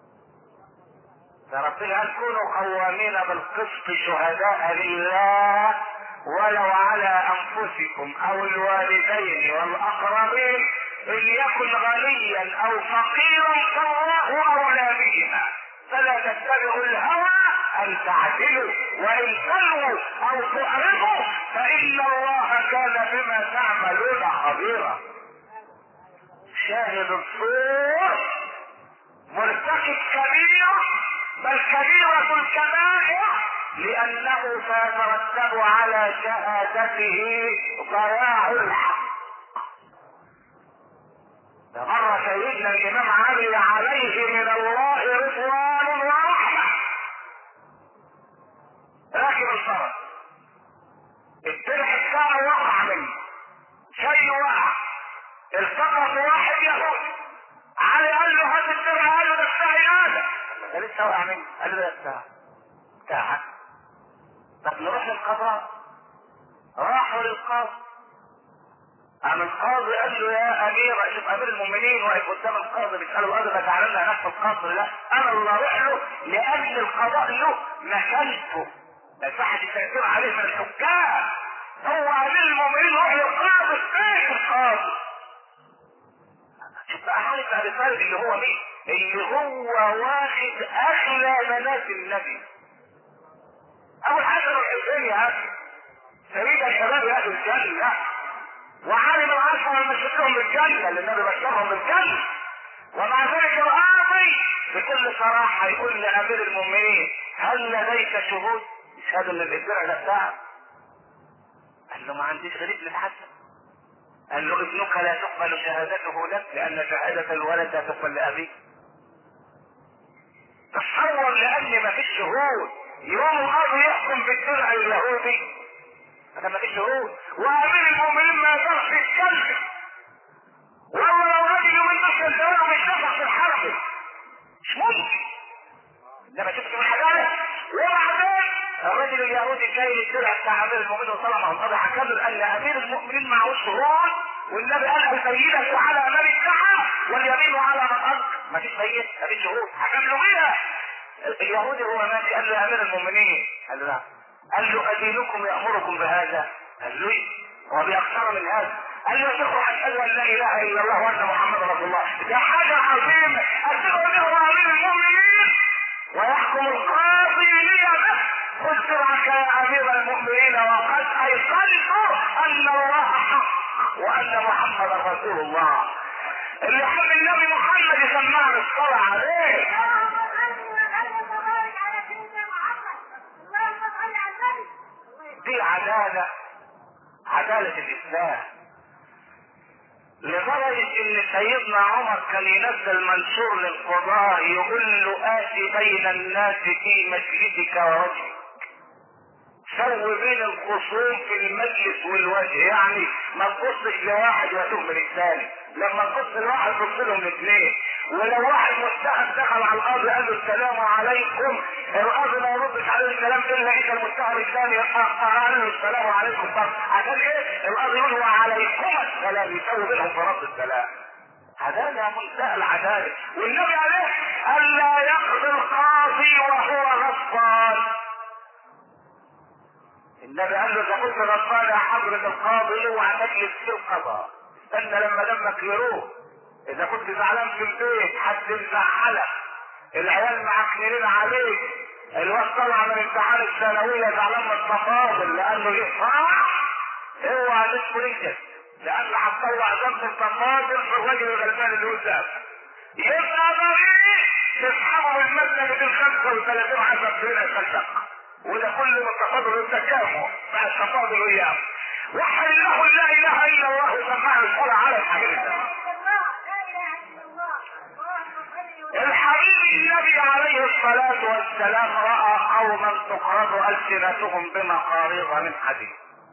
ده ربنا قال كونوا قوامين بالقسط شهداء لله ولو على انفسكم او الوالدين والاقربين ان يكن غنيا او فقيرا فالله اولى بهما فلا تتبعوا الهوى ان تعدلوا وان تلووا او تعرضوا فان الله كان بما تعملون خبيرا شاهد الصور مرتكب كبيرة بل كبيرة الكبائر لأنه سيترتب على شهادته ضياع الحق ده مر سيدنا الإمام علي عليه من الله رضوان ورحمة راكب الفرس الدرع بتاعه وقع منه شيء وقع التقط واحد يهودي علي قال له هات الدرع قال له ده بتاعي هذا ده لسه وقع مني قال له ده بتاعك بتاعك طب نروح للقضاء راحوا للقاضي قام القاضي قال له يا امير شوف امير المؤمنين واقف قدام القاضي بيساله القاضي ما تعلمنا هناك في القصر لا انا اللي اروح له لان القضاء له مكانته ما يصحش التاثير عليه من الحكام هو امير المؤمنين روح للقاضي فين القاضي شوف بقى حالة ابي طالب اللي هو مين اللي هو واخد اغلى بنات النبي اول حاجه الحسين يا اخي سيد الشباب يا اهل الجنه وعالم العشرة المشركهم بالجنة اللي النبي بشرهم بالجنة ومع ذلك القاضي بكل صراحة يقول لأمير المؤمنين هل لديك شهود يشهدوا ان الإجراء ده بتاعك؟ قال له ما عنديش غير ابن الحسن قال له ابنك لا تقبل شهادته لك لأن شهادة الولد لا تقبل لأبيك تصور لأن ما فيش شهود يوم القاضي يحكم بالدرع اليهودي هذا ما فيش شهود وامير المؤمنين ما يقدرش يتكلم والله لو راجل يومين بس الدوله مش نفع في الحرب مش ممكن انما شفت من حاجات وبعدين الرجل اليهودي جاي للدرع بتاع امير المؤمنين وطلع مع القاضي حكى له ان امير المؤمنين معهوش شهود والنبي قال البينة على من ادعى واليمين على من انكر ما فيش بينة ما فيش شهود حكم له بيها اليهودي هو ماشي قال له يا امير المؤمنين قال له لا قال له أدينكم يأمركم بهذا قال له إيه؟ هو بأكثر من هذا قال له يا شيخ أشهد أن لا إله إلا الله وأن محمد رسول الله ده حاجة عظيمة أشهد أنه أمير المؤمنين ويحكم القاضي لي به خذ سرعك يا أمير المؤمنين وقد أيقنت أن الله حق وأن محمد رسول الله اللي حب النبي محمد يسمعنا الصلاة عليه دي عدالة عدالة الإسلام لدرجة إن سيدنا عمر كان ينزل منشور للقضاء يقول له آتي بين الناس في مجلسك ووجهك سوي بين الخصوم في المجلس والوجه يعني ما تبصش لواحد وتهمل الثاني لما تبص لواحد تبص لهم الاثنين ولو واحد متهم دخل على القاضي قال له السلام عليكم القاضي ما يردش عليه السلام الا اذا المتهم الثاني قال له السلام عليكم طب عشان ايه القاضي يقول وعليكم السلام يسوي بينهم في رد السلام عدالة منتهى العدالة والنبي عليه ألا يقضي القاضي وهو غضبان النبي قال له اذا كنت غضبان يا حضرة القاضي اوعى تجلس في القضاء استنى لما دمك يروح اذا كنت زعلان في البيت حد مزعلك العيال معكنين عليك الواد طلع من امتحان الثانوية زعلان من التفاضل لانه يفرح اوعى تدخل الجد لان هتطلع ذنب التفاضل في الراجل الغلبان اللي قدامك يبقى ضريح تسحبه من مبلغ ال 35 حسب فينا الفلسفه وده كل ما التفاضل التكافؤ مع التفاضل وياه وحد الله لا اله الا الله سماه الصلاه على الحبيب الحبيب النبي عليه الصلاة والسلام رأى قوما تقرض ألسنتهم بمقاريض من حديد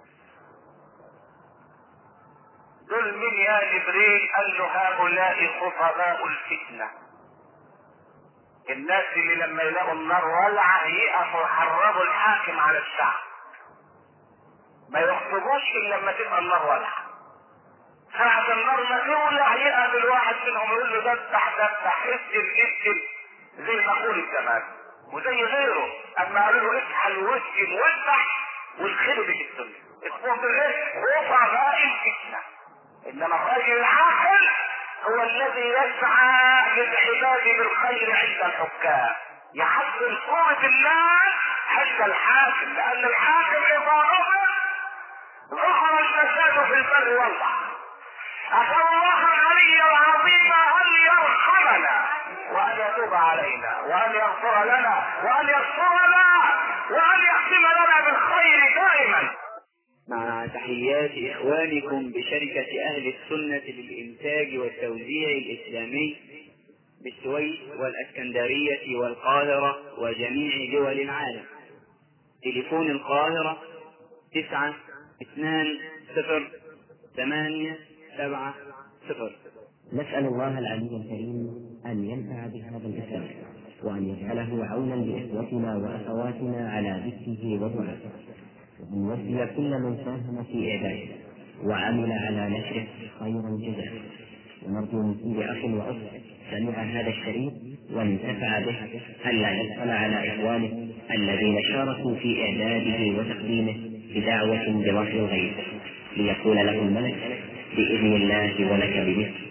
دول من يا جبريل قال له هؤلاء خطباء الفتنة الناس اللي لما يلاقوا النار ولعة يقفوا يحرضوا الحاكم على الشعب ما يخطبوش الا لما تبقى النار ولعة ساعة النار ما تولع يقابل واحد منهم يقول له دبح دبح اسجل اسجل زي مقول الزمان وزي غيره اما قالوا له اكحل واسجل واذبح والخير بك الدنيا اسمهم بالغير رفعاء الفتنة انما الرجل العاقل هو الذي يسعى للعباد بالخير عند الحكام يحسن صورة الناس عند الحاكم لان الحاكم اذا غضب ظهر الفساد في البر والبحر اسال الله العلي العظيم ان يرحمنا وان يتوب علينا وان يغفر لنا وان يغفرنا وان يختم لنا بالخير دائما مع تحيات إخوانكم بشركة أهل السنة للإنتاج والتوزيع الإسلامي بالسويس والأسكندرية والقاهرة وجميع دول العالم تليفون القاهرة تسعة اثنان صفر ثمانية سبعة صفر نسأل الله العلي الكريم أن ينفع بهذا الإسلام وأن يجعله عونا لإخوتنا وأخواتنا على ذكره ودعائه وأن يجزي كل من ساهم في إعداده وعمل على نشره خير الجزاء ونرجو من كل أخ وأخت سمع هذا الشريط وانتفع به ألا يبخل على إخوانه الذين شاركوا في إعداده وتقديمه بدعوة بظهر الغيب ليقول له الملك بإذن الله ولك بمثل